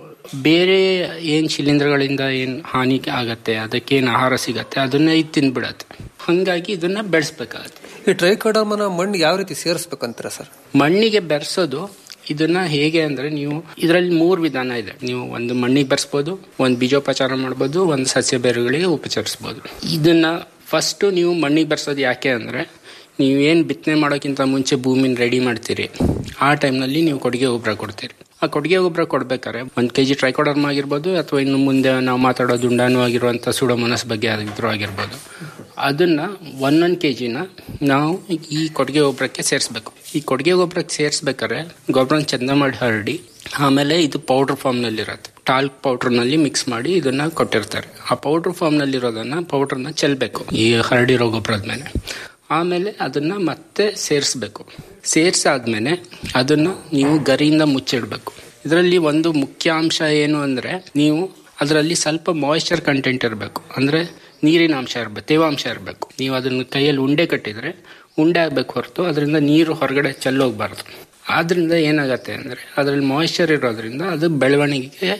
ಬೇರೆ ಏನ್ ಶಿಲೀಂಧ್ರಗಳಿಂದ ಏನ್ ಹಾನಿ ಆಗತ್ತೆ ಅದಕ್ಕೇನ್ ಆಹಾರ ಸಿಗತ್ತೆ ಅದನ್ನ ಇದು ತಿಂದ್ಬಿಡತ್ತೆ ಹಂಗಾಗಿ ಇದನ್ನ ಬೆಳೆಸ್ಬೇಕಾಗತ್ತೆ ಈ ಟ್ರೈಕೋಡರ್ಮನ ಮಣ್ಣು ಯಾವ ರೀತಿ ಸೇರಿಸ್ಬೇಕಂತೀರ ಸರ್ ಮಣ್ಣಿಗೆ ಬೆರೆಸೋದು ಇದನ್ನ ಹೇಗೆ ಅಂದ್ರೆ ನೀವು ಇದರಲ್ಲಿ ಮೂರು ವಿಧಾನ ಇದೆ ನೀವು ಒಂದು ಮಣ್ಣಿಗೆ ಬೆರೆಸ್ಬೋದು ಒಂದು ಬೀಜೋಪಚಾರ ಮಾಡ್ಬೋದು ಒಂದು ಸಸ್ಯ ಬೇರುಗಳಿಗೆ ಉಪಚರಿಸ್ಬೋದು ಇದನ್ನ ಫಸ್ಟ್ ನೀವು ಮಣ್ಣಿಗೆ ಬೆರೆಸೋದು ಯಾಕೆ ಅಂದ್ರೆ ನೀವೇನು ಬಿತ್ತನೆ ಮಾಡೋಕ್ಕಿಂತ ಮುಂಚೆ ಭೂಮಿನ ರೆಡಿ ಮಾಡ್ತೀರಿ ಆ ಟೈಮ್ನಲ್ಲಿ ನೀವು ಕೊಡುಗೆ ಗೊಬ್ಬರ ಕೊಡ್ತೀರಿ ಆ ಕೊಡುಗೆ ಗೊಬ್ಬರ ಕೊಡ್ಬೇಕಾದ್ರೆ ಒಂದು ಕೆ ಜಿ ಟ್ರೈಕೋಡರ್ಮ ಆಗಿರ್ಬೋದು ಅಥವಾ ಇನ್ನು ಮುಂದೆ ನಾವು ಮಾತಾಡೋ ದುಂಡಾಣು ಆಗಿರುವಂಥ ಸುಡೋಮನಸ್ ಬಗ್ಗೆ ಆಗಿದ್ರು ಆಗಿರ್ಬೋದು ಅದನ್ನ ಒಂದೊಂದು ಕೆ ಜಿನ ನಾವು ಈ ಕೊಡುಗೆ ಗೊಬ್ಬರಕ್ಕೆ ಸೇರಿಸ್ಬೇಕು ಈ ಕೊಡುಗೆ ಗೊಬ್ಬರಕ್ಕೆ ಸೇರಿಸ್ಬೇಕಾದ್ರೆ ಗೊಬ್ಬರನ ಚಂದ ಮಾಡಿ ಹರಡಿ ಆಮೇಲೆ ಇದು ಪೌಡರ್ ಫಾರ್ಮ್ನಲ್ಲಿ ಇರುತ್ತೆ ಟಾಲ್ಕ್ ಪೌಡರ್ನಲ್ಲಿ ಮಿಕ್ಸ್ ಮಾಡಿ ಇದನ್ನ ಕೊಟ್ಟಿರ್ತಾರೆ ಆ ಪೌಡರ್ ಫಾರ್ಮ್ನಲ್ಲಿ ಇರೋದನ್ನ ಪೌಡರ್ನ ಚೆಲ್ಬೇಕು ಈ ಹರಡಿರೋ ಗೊಬ್ಬರದ ಮೇಲೆ ಆಮೇಲೆ ಅದನ್ನ ಮತ್ತೆ ಸೇರಿಸ್ಬೇಕು ಸೇರಿಸಾದ್ಮೇಲೆ ಅದನ್ನ ನೀವು ಗರಿಯಿಂದ ಮುಚ್ಚಿಡ್ಬೇಕು ಇದರಲ್ಲಿ ಒಂದು ಮುಖ್ಯ ಅಂಶ ಏನು ಅಂದ್ರೆ ನೀವು ಅದರಲ್ಲಿ ಸ್ವಲ್ಪ ಮಾಯಿಶ್ಚರ್ ಕಂಟೆಂಟ್ ಇರಬೇಕು ಅಂದ್ರೆ ನೀರಿನ ಅಂಶ ಇರಬೇಕು ತೇವಾಂಶ ಇರಬೇಕು ನೀವು ಅದನ್ನ ಕೈಯಲ್ಲಿ ಉಂಡೆ ಕಟ್ಟಿದ್ರೆ ಉಂಡೆ ಆಗ್ಬೇಕು ಹೊರತು ಅದರಿಂದ ನೀರು ಹೊರಗಡೆ ಚೆಲ್ಲೋಗ್ಬಾರ್ದು ಆದ್ರಿಂದ ಏನಾಗತ್ತೆ ಅಂದ್ರೆ ಅದರಲ್ಲಿ ಮಾಯಿಶ್ಚರ್ ಇರೋದ್ರಿಂದ ಅದು ಬೆಳವಣಿಗೆಗೆ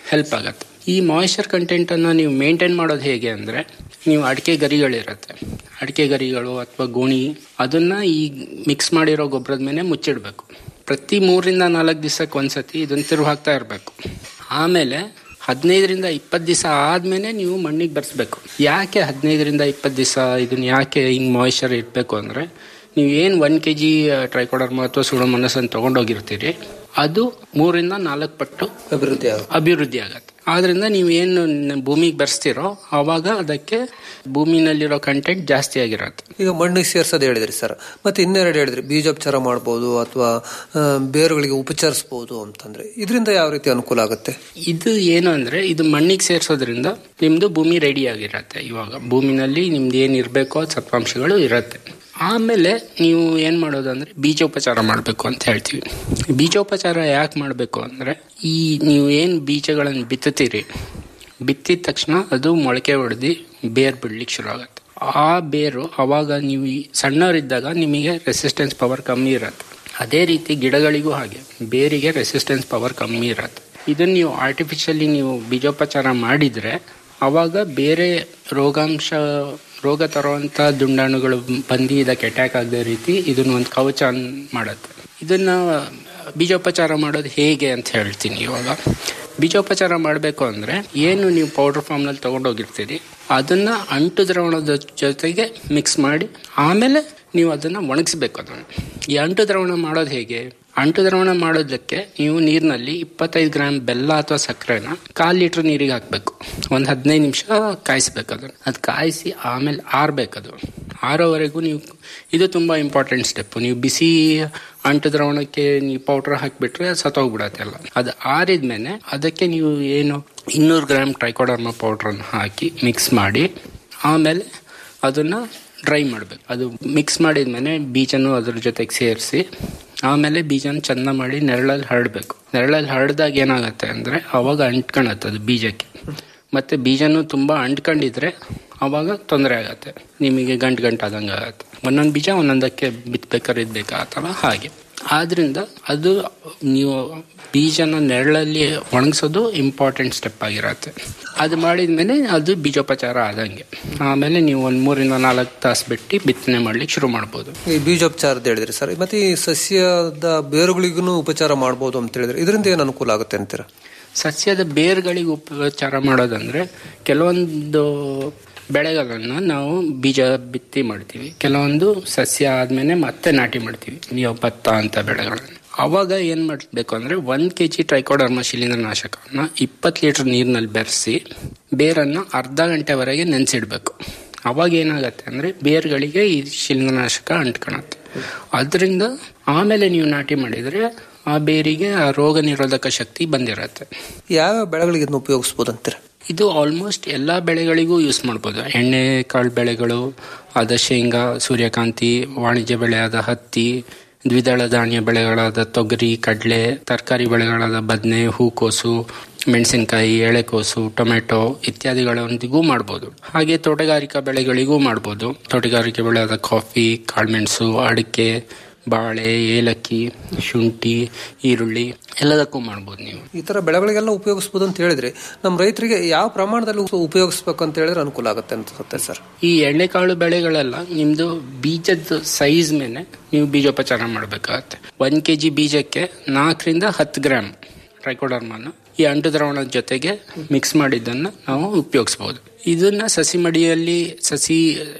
ಹೆಲ್ಪ್ ಆಗತ್ತೆ ಈ ಮಾಯಿಶ್ಚರ್ ಕಂಟೆಂಟ್ ಅನ್ನ ನೀವು ಮೇಂಟೈನ್ ಮಾಡೋದು ಹೇಗೆ ಅಂದ್ರೆ ನೀವು ಅಡಿಕೆ ಗರಿಗಳಿರುತ್ತೆ ಅಡಿಕೆ ಗರಿಗಳು ಅಥವಾ ಗೋಣಿ ಅದನ್ನ ಈ ಮಿಕ್ಸ್ ಮಾಡಿರೋ ಗೊಬ್ಬರದ ಮೇಲೆ ಮುಚ್ಚಿಡ್ಬೇಕು ಪ್ರತಿ ಮೂರರಿಂದ ನಾಲ್ಕು ದಿವಸಕ್ಕೆ ಒಂದ್ಸತಿ ಇದನ್ನ ತಿರುವು ಹಾಕ್ತಾ ಇರಬೇಕು ಆಮೇಲೆ ಹದಿನೈದರಿಂದ ಇಪ್ಪತ್ತು ದಿವಸ ಆದ್ಮೇಲೆ ನೀವು ಮಣ್ಣಿಗೆ ಬೆರೆಸ್ಬೇಕು ಯಾಕೆ ಹದಿನೈದರಿಂದ ಇಪ್ಪತ್ತು ದಿವಸ ಇದನ್ನ ಯಾಕೆ ಹಿಂಗ್ ಮಾಯಿಶ್ಚರ್ ಇಡಬೇಕು ಅಂದ್ರೆ ನೀವು ಏನು ಒನ್ ಕೆ ಜಿ ಟ್ರೈಕೋಡರ್ಮ ಅಥವಾ ಸುಡೋಮನಸ್ ಅಂತ ತಗೊಂಡೋಗಿರ್ತೀರಿ ಅದು ಮೂರಿಂದ ನಾಲ್ಕು ಪಟ್ಟು ಅಭಿವೃದ್ಧಿ ಅಭಿವೃದ್ಧಿ ಆಗತ್ತೆ ಆದ್ರಿಂದ ನೀವು ಏನು ಭೂಮಿಗೆ ಬೆರೆಸ್ತೀರೋ ಅವಾಗ ಅದಕ್ಕೆ ಭೂಮಿನಲ್ಲಿರೋ ಕಂಟೆಂಟ್ ಜಾಸ್ತಿ ಆಗಿರತ್ತೆ ಈಗ ಮಣ್ಣಿಗೆ ಸೇರ್ಸೋದು ಹೇಳಿದ್ರಿ ಸರ್ ಮತ್ತೆ ಇನ್ನೆರಡು ಹೇಳಿದ್ರಿ ಬೀಜೋಪಚಾರ ಮಾಡ್ಬೋದು ಅಥವಾ ಆ, ಬೇರುಗಳಿಗೆ ಉಪಚರಿಸಬಹುದು ಅಂತಂದ್ರೆ ಇದರಿಂದ ಯಾವ ರೀತಿ ಅನುಕೂಲ ಆಗುತ್ತೆ ಇದು ಏನು ಅಂದ್ರೆ ಇದು ಮಣ್ಣಿಗೆ ಸೇರಿಸೋದ್ರಿಂದ ನಿಮ್ದು ಭೂಮಿ ರೆಡಿ ಆಗಿರತ್ತೆ ಇವಾಗ ಭೂಮಿನಲ್ಲಿ ನಿಮ್ದು ಏನ್ ಇರಬೇಕೋ ಸತ್ವಾಂಶಗಳು ಇರತ್ತೆ ಆಮೇಲೆ ನೀವು ಏನ್ ಮಾಡೋದಂದ್ರೆ ಬೀಜೋಪಚಾರ ಮಾಡಬೇಕು ಅಂತ ಹೇಳ್ತೀವಿ ಬೀಜೋಪಚಾರ ಯಾಕೆ ಮಾಡಬೇಕು ಅಂದ್ರೆ ಈ ನೀವು ಏನ್ ಬೀಜಗಳನ್ನು ಬಿತ್ತುತ್ತೀರಿ ಬಿತ್ತಿದ ತಕ್ಷಣ ಅದು ಮೊಳಕೆ ಹೊಡೆದು ಬೇರ್ ಬಿಡ್ಲಿಕ್ಕೆ ಶುರು ಆಗುತ್ತೆ ಆ ಬೇರು ಅವಾಗ ನೀವು ಈ ಸಣ್ಣವರಿದ್ದಾಗ ನಿಮಗೆ ರೆಸಿಸ್ಟೆನ್ಸ್ ಪವರ್ ಕಮ್ಮಿ ಇರತ್ತೆ ಅದೇ ರೀತಿ ಗಿಡಗಳಿಗೂ ಹಾಗೆ ಬೇರಿಗೆ ರೆಸಿಸ್ಟೆನ್ಸ್ ಪವರ್ ಕಮ್ಮಿ ಇರತ್ತೆ ಇದನ್ನ ನೀವು ಆರ್ಟಿಫಿಷಿಯಲಿ ನೀವು ಬೀಜೋಪಚಾರ ಮಾಡಿದ್ರೆ ಅವಾಗ ಬೇರೆ ರೋಗಾಂಶ ರೋಗ ತರುವಂತ ದುಂಡಾಣುಗಳು ಬಂದು ಇದಕ್ಕೆ ಅಟ್ಯಾಕ್ ಆಗದ ರೀತಿ ಇದನ್ನ ಒಂದು ಕವಚ ಅನ್- ಮಾಡತ್ತೆ ಇದನ್ನ ಬೀಜೋಪಚಾರ ಮಾಡೋದು ಹೇಗೆ ಅಂತ ಹೇಳ್ತೀನಿ ಇವಾಗ ಬೀಜೋಪಚಾರ ಮಾಡಬೇಕು ಅಂದ್ರೆ ಏನು ನೀವು ಪೌಡರ್ ಫಾರ್ಮ್ನಲ್ಲಿ ತಗೊಂಡೋಗಿರ್ತೀರಿ ಅದನ್ನ ಅಂಟು ದ್ರಾವಣದ ಜೊತೆಗೆ ಮಿಕ್ಸ್ ಮಾಡಿ ಆಮೇಲೆ ನೀವು ಅದನ್ನ ಒಣಗಿಸ್ಬೇಕು ಅದನ್ನು ಈ ಅಂಟು ದ್ರಾವಣ ಮಾಡೋದು ಹೇಗೆ ಅಂಟು ದ್ರಾವಣ ಮಾಡೋದಕ್ಕೆ ನೀವು ನೀರಿನಲ್ಲಿ ಇಪ್ಪತ್ತೈದು ಗ್ರಾಮ್ ಬೆಲ್ಲ ಅಥವಾ ಸಕ್ಕರೆನ ಕಾಲ್ ಲೀಟರ್ ನೀರಿಗೆ ಹಾಕಬೇಕು ಒಂದು ಹದಿನೈದು ನಿಮಿಷ ಕಾಯಿಸ್ಬೇಕು ಅದನ್ನು ಅದು ಕಾಯಿಸಿ ಆಮೇಲೆ ಆರ್ಬೇಕದು ಆರೋವರೆಗೂ ನೀವು ಇದು ತುಂಬಾ ಇಂಪಾರ್ಟೆಂಟ್ ಸ್ಟೆಪ್ ನೀವು ಬಿಸಿ ಅಂಟು ದ್ರಾವಣಕ್ಕೆ ನೀವು ಪೌಡರ್ ಹಾಕಿಬಿಟ್ರೆ ಸತ್ತೋಗ್ಬಿಡತ್ತೆ ಎಲ್ಲ ಅದು ಆರಿದ್ಮೇಲೆ ಅದಕ್ಕೆ ನೀವು ಏನು ಇನ್ನೂರು ಗ್ರಾಮ್ ಟ್ರೈಕೋಡರ್ಮಾ ಪೌಡ್ರನ್ನು ಹಾಕಿ ಮಿಕ್ಸ್ ಮಾಡಿ ಆಮೇಲೆ ಅದನ್ನ ಡ್ರೈ ಮಾಡಬೇಕು ಅದು ಮಿಕ್ಸ್ ಮಾಡಿದ್ಮೇಲೆ ಬೀಜನೂ ಅದ್ರ ಜೊತೆಗೆ ಸೇರಿಸಿ ಆಮೇಲೆ ಬೀಜನ ಚಂದ ಮಾಡಿ ನೆರಳಲ್ಲಿ ಹರಡಬೇಕು ನೆರಳಲ್ಲಿ ಹರಡ್ದಾಗ ಏನಾಗುತ್ತೆ ಅಂದ್ರೆ ಅವಾಗ ಅಂಟ್ಕೊಳತ್ತೆ ಅದು ಬೀಜಕ್ಕೆ ಮತ್ತೆ ಬೀಜನೂ ತುಂಬಾ ಅಂಟ್ಕೊಂಡಿದ್ರೆ ಅವಾಗ ತೊಂದರೆ ಆಗತ್ತೆ ನಿಮಗೆ ಗಂಟು ಗಂಟು ಆದಂಗೆ ಆಗತ್ತೆ ಒಂದೊಂದು ಬೀಜ ಒಂದೊಂದಕ್ಕೆ ಬಿತ್ಬೇಕಾದ್ರೆ ಇದ್ಬೇಕಾಗತ್ತಲ್ಲ ಹಾಗೆ ಆದ್ರಿಂದ ಅದು ನೀವು ಬೀಜನ ನೆರಳಲ್ಲಿ ಒಣಗಿಸೋದು ಇಂಪಾರ್ಟೆಂಟ್ ಸ್ಟೆಪ್ ಆಗಿರತ್ತೆ ಅದು ಮಾಡಿದ್ಮೇಲೆ ಅದು ಬೀಜೋಪಚಾರ ಆದಂಗೆ ಆಮೇಲೆ ನೀವು ಒಂದು ಮೂರಿಂದ ನಾಲ್ಕು ತಾಸು ಬಿಟ್ಟು ಬಿತ್ತನೆ ಮಾಡ್ಲಿಕ್ಕೆ ಶುರು ಮಾಡ್ಬೋದು ಈ ಬೀಜೋಪಚಾರದ ಹೇಳಿದ್ರಿ ಸರ್ ಮತ್ತೆ ಈ ಸಸ್ಯದ ಬೇರುಗಳಿಗೂ ಉಪಚಾರ ಮಾಡ್ಬೋದು ಅಂತ ಹೇಳಿದ್ರೆ ಇದರಿಂದ ಏನು ಅನುಕೂಲ ಆಗುತ್ತೆ ಅಂತೀರಾ ಸಸ್ಯದ ಬೇರ್ಗಳಿಗೆ ಉಪಚಾರ ಮಾಡೋದಂದ್ರೆ ಕೆಲವೊಂದು ಬೆಳೆಗಳನ್ನು ನಾವು ಬೀಜ ಬಿತ್ತಿ ಮಾಡ್ತೀವಿ ಕೆಲವೊಂದು ಸಸ್ಯ ಆದ್ಮೇಲೆ ಮತ್ತೆ ನಾಟಿ ಮಾಡ್ತೀವಿ ನೀವು ಭತ್ತ ಅಂತ ಬೆಳೆಗಳನ್ನು ಅವಾಗ ಏನ್ ಮಾಡಬೇಕು ಅಂದ್ರೆ ಒಂದ್ ಕೆಜಿ ಟ್ರೈಕೋಡರ್ಮ ಶಿಲೀಂಧ್ರನಾಶಕವನ್ನ ಇಪ್ಪತ್ತು ಲೀಟರ್ ನೀರಿನಲ್ಲಿ ಬೆರೆಸಿ ಬೇರನ್ನ ಅರ್ಧ ಗಂಟೆವರೆಗೆ ನೆನೆಸಿಡ್ಬೇಕು ಅವಾಗ ಏನಾಗತ್ತೆ ಅಂದ್ರೆ ಬೇರ್ಗಳಿಗೆ ಈ ಶಿಲೀಂಧ್ರನಾಶಕ ಅಂಟ್ಕೊಳತ್ತೆ ಅದರಿಂದ ಆಮೇಲೆ ನೀವು ನಾಟಿ ಮಾಡಿದ್ರೆ ಆ ಬೇರಿಗೆ ಆ ರೋಗ ನಿರೋಧಕ ಶಕ್ತಿ ಬಂದಿರತ್ತೆ ಯಾವ ಬೆಳೆಗಳಿಗೆ ಇದನ್ನ ಉಪಯೋಗಿಸ್ಬೋದು ಅಂತೀರಾ ಇದು ಆಲ್ಮೋಸ್ಟ್ ಎಲ್ಲಾ ಬೆಳೆಗಳಿಗೂ ಯೂಸ್ ಮಾಡ್ಬೋದು ಎಣ್ಣೆ ಕಾಳು ಬೆಳೆಗಳು ಆದ ಶೇಂಗಾ ಸೂರ್ಯಕಾಂತಿ ವಾಣಿಜ್ಯ ಬೆಳೆಯಾದ ಹತ್ತಿ ದ್ವಿದಳ ಧಾನ್ಯ ಬೆಳೆಗಳಾದ ತೊಗರಿ ಕಡಲೆ ತರಕಾರಿ ಬೆಳೆಗಳಾದ ಬದನೆ ಹೂಕೋಸು ಮೆಣಸಿನಕಾಯಿ ಎಳೆಕೋಸು ಟೊಮೆಟೊ ಇತ್ಯಾದಿಗಳೊಂದಿಗೂ ಮಾಡ್ಬೋದು ಹಾಗೆ ತೋಟಗಾರಿಕಾ ಬೆಳೆಗಳಿಗೂ ಮಾಡ್ಬೋದು ತೋಟಗಾರಿಕೆ ಬೆಳೆಯಾದ ಕಾಫಿ ಕಾಳುಮೆಣಸು ಅಡಿಕೆ ಬಾಳೆ ಏಲಕ್ಕಿ ಶುಂಠಿ ಈರುಳ್ಳಿ ಎಲ್ಲದಕ್ಕೂ ಮಾಡ್ಬೋದು ನೀವು ಈ ತರ ಬೆಳೆಗಳಿಗೆಲ್ಲ ಉಪಯೋಗಿಸ್ಬೋದು ಅಂತ ಹೇಳಿದ್ರೆ ನಮ್ಮ ರೈತರಿಗೆ ಯಾವ ಪ್ರಮಾಣದಲ್ಲಿ ಉಪ- ಉಪಯೋಗಿಸ್ಬೇಕು ಅಂತ ಹೇಳಿದ್ರೆ ಅನುಕೂಲ ಆಗುತ್ತೆ ಅನ್ಸುತ್ತೆ ಸರ್ ಈ ಎಣ್ಣೆಕಾಳು ಬೆಳೆಗಳೆಲ್ಲ ನಿಮ್ದು ಬೀಜದ ಸೈಜ್ ಮೇಲೆ ನೀವು ಬೀಜೋಪಚಾರ ಮಾಡಬೇಕಾಗತ್ತೆ ಒಂದ್ ಕೆಜಿ ಬೀಜಕ್ಕೆ ನಾಲ್ಕರಿಂದ ಹತ್ತು ಗ್ರಾಮ್ ಟ್ರೈಕೋಡರ್ಮಾನ ಈ ಅಂಟು ದ್ರಾವಣದ ಜೊತೆಗೆ ಮಿಕ್ಸ್ ಮಾಡಿದ್ದನ್ನ ನಾವು ಉಪಯೋಗಿಸಬಹುದು ಇದನ್ನ ಸಸಿ ಮಡಿಯಲ್ಲಿ ಸಸಿ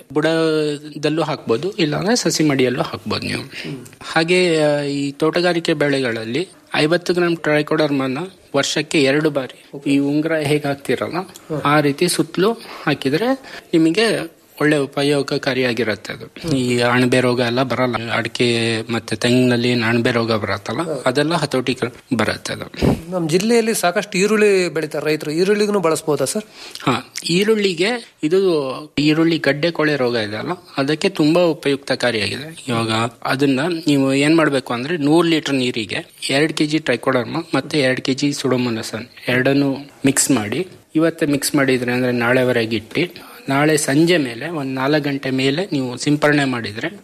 ಬುಡದಲ್ಲೂ ಹಾಕ್ಬೋದು ಇಲ್ಲಾಂದ್ರೆ ಸಸಿ ಮಡಿಯಲ್ಲೂ ಹಾಕ್ಬೋದು ನೀವು ಹಾಗೆ ಆ, ಈ ತೋಟಗಾರಿಕೆ ಬೆಳೆಗಳಲ್ಲಿ ಐವತ್ತು ಗ್ರಾಮ್ ಟ್ರೈಕೋಡರ್ಮಾನ ವರ್ಷಕ್ಕೆ ಎರಡು ಬಾರಿ ಈ ಉಂಗುರ ಹೇಗೆ ಹಾಕ್ತಿರಲ್ಲ ಆ ರೀತಿ ಸುತ್ತಲೂ ಹಾಕಿದ್ರೆ ನಿಮಗೆ ಒಳ್ಳೆ ಉಪಯೋಗಕಾರಿಯಾಗಿರುತ್ತೆ ಅದು ಈ ಅಣಬೆ ರೋಗ ಎಲ್ಲ ಬರಲ್ಲ ಅಡಿಕೆ ಮತ್ತೆ ತೆಂಗಿನಲ್ಲಿ ಏನ್ ಅಣಬೆ ರೋಗ ಬರತ್ತಲ್ಲ ಅದೆಲ್ಲ ಹತೋಟಿ ಕ- ಬರುತ್ತೆ ಅದು ನಮ್ಮ ಜಿಲ್ಲೆಯಲ್ಲಿ ಸಾಕಷ್ಟು ಈರುಳ್ಳಿ ಬೆಳೀತಾರೆ ರೈತರು ಈರುಳ್ಳಿಗೂ ಬಳಸ್ಬೋದಾ ಸರ್ ಹಾ ಈರುಳ್ಳಿಗೆ ಇದು ಈರುಳ್ಳಿ ಗಡ್ಡೆ ಕೊಳೆ ರೋಗ ಇದೆ ಅಲ್ಲ ಅದಕ್ಕೆ ತುಂಬಾ ಉಪಯುಕ್ತಕಾರಿಯಾಗಿದೆ ಇವಾಗ ಅದನ್ನ ನೀವು ಏನ್ ಮಾಡ್ಬೇಕು ಅಂದ್ರೆ ನೂರ್ ಲೀಟರ್ ನೀರಿಗೆ ಎರಡ್ ಕೆಜಿ ಟ್ರೈಕೋಡರ್ಮ ಮತ್ತೆ ಎರಡ್ ಕೆಜಿ ಸುಡೋಮೊನಸನ್ ಎರಡನ್ನು ಮಿಕ್ಸ್ ಮಾಡಿ ಇವತ್ತೇ ಮಿಕ್ಸ್ ಮಾಡಿದ್ರೆ ಅಂದ್ರೆ ನಾಳೆವರೆಗೆ ಇಟ್ಟು ನಾಳೆ ಸಂಜೆ ಮೇಲೆ ಒಂದ್ ನಾಲ್ಕು ಗಂಟೆ ಮೇಲೆ ನೀವು ಸಿಂಪರಣೆ ಮಾಡಿದ್ರೆ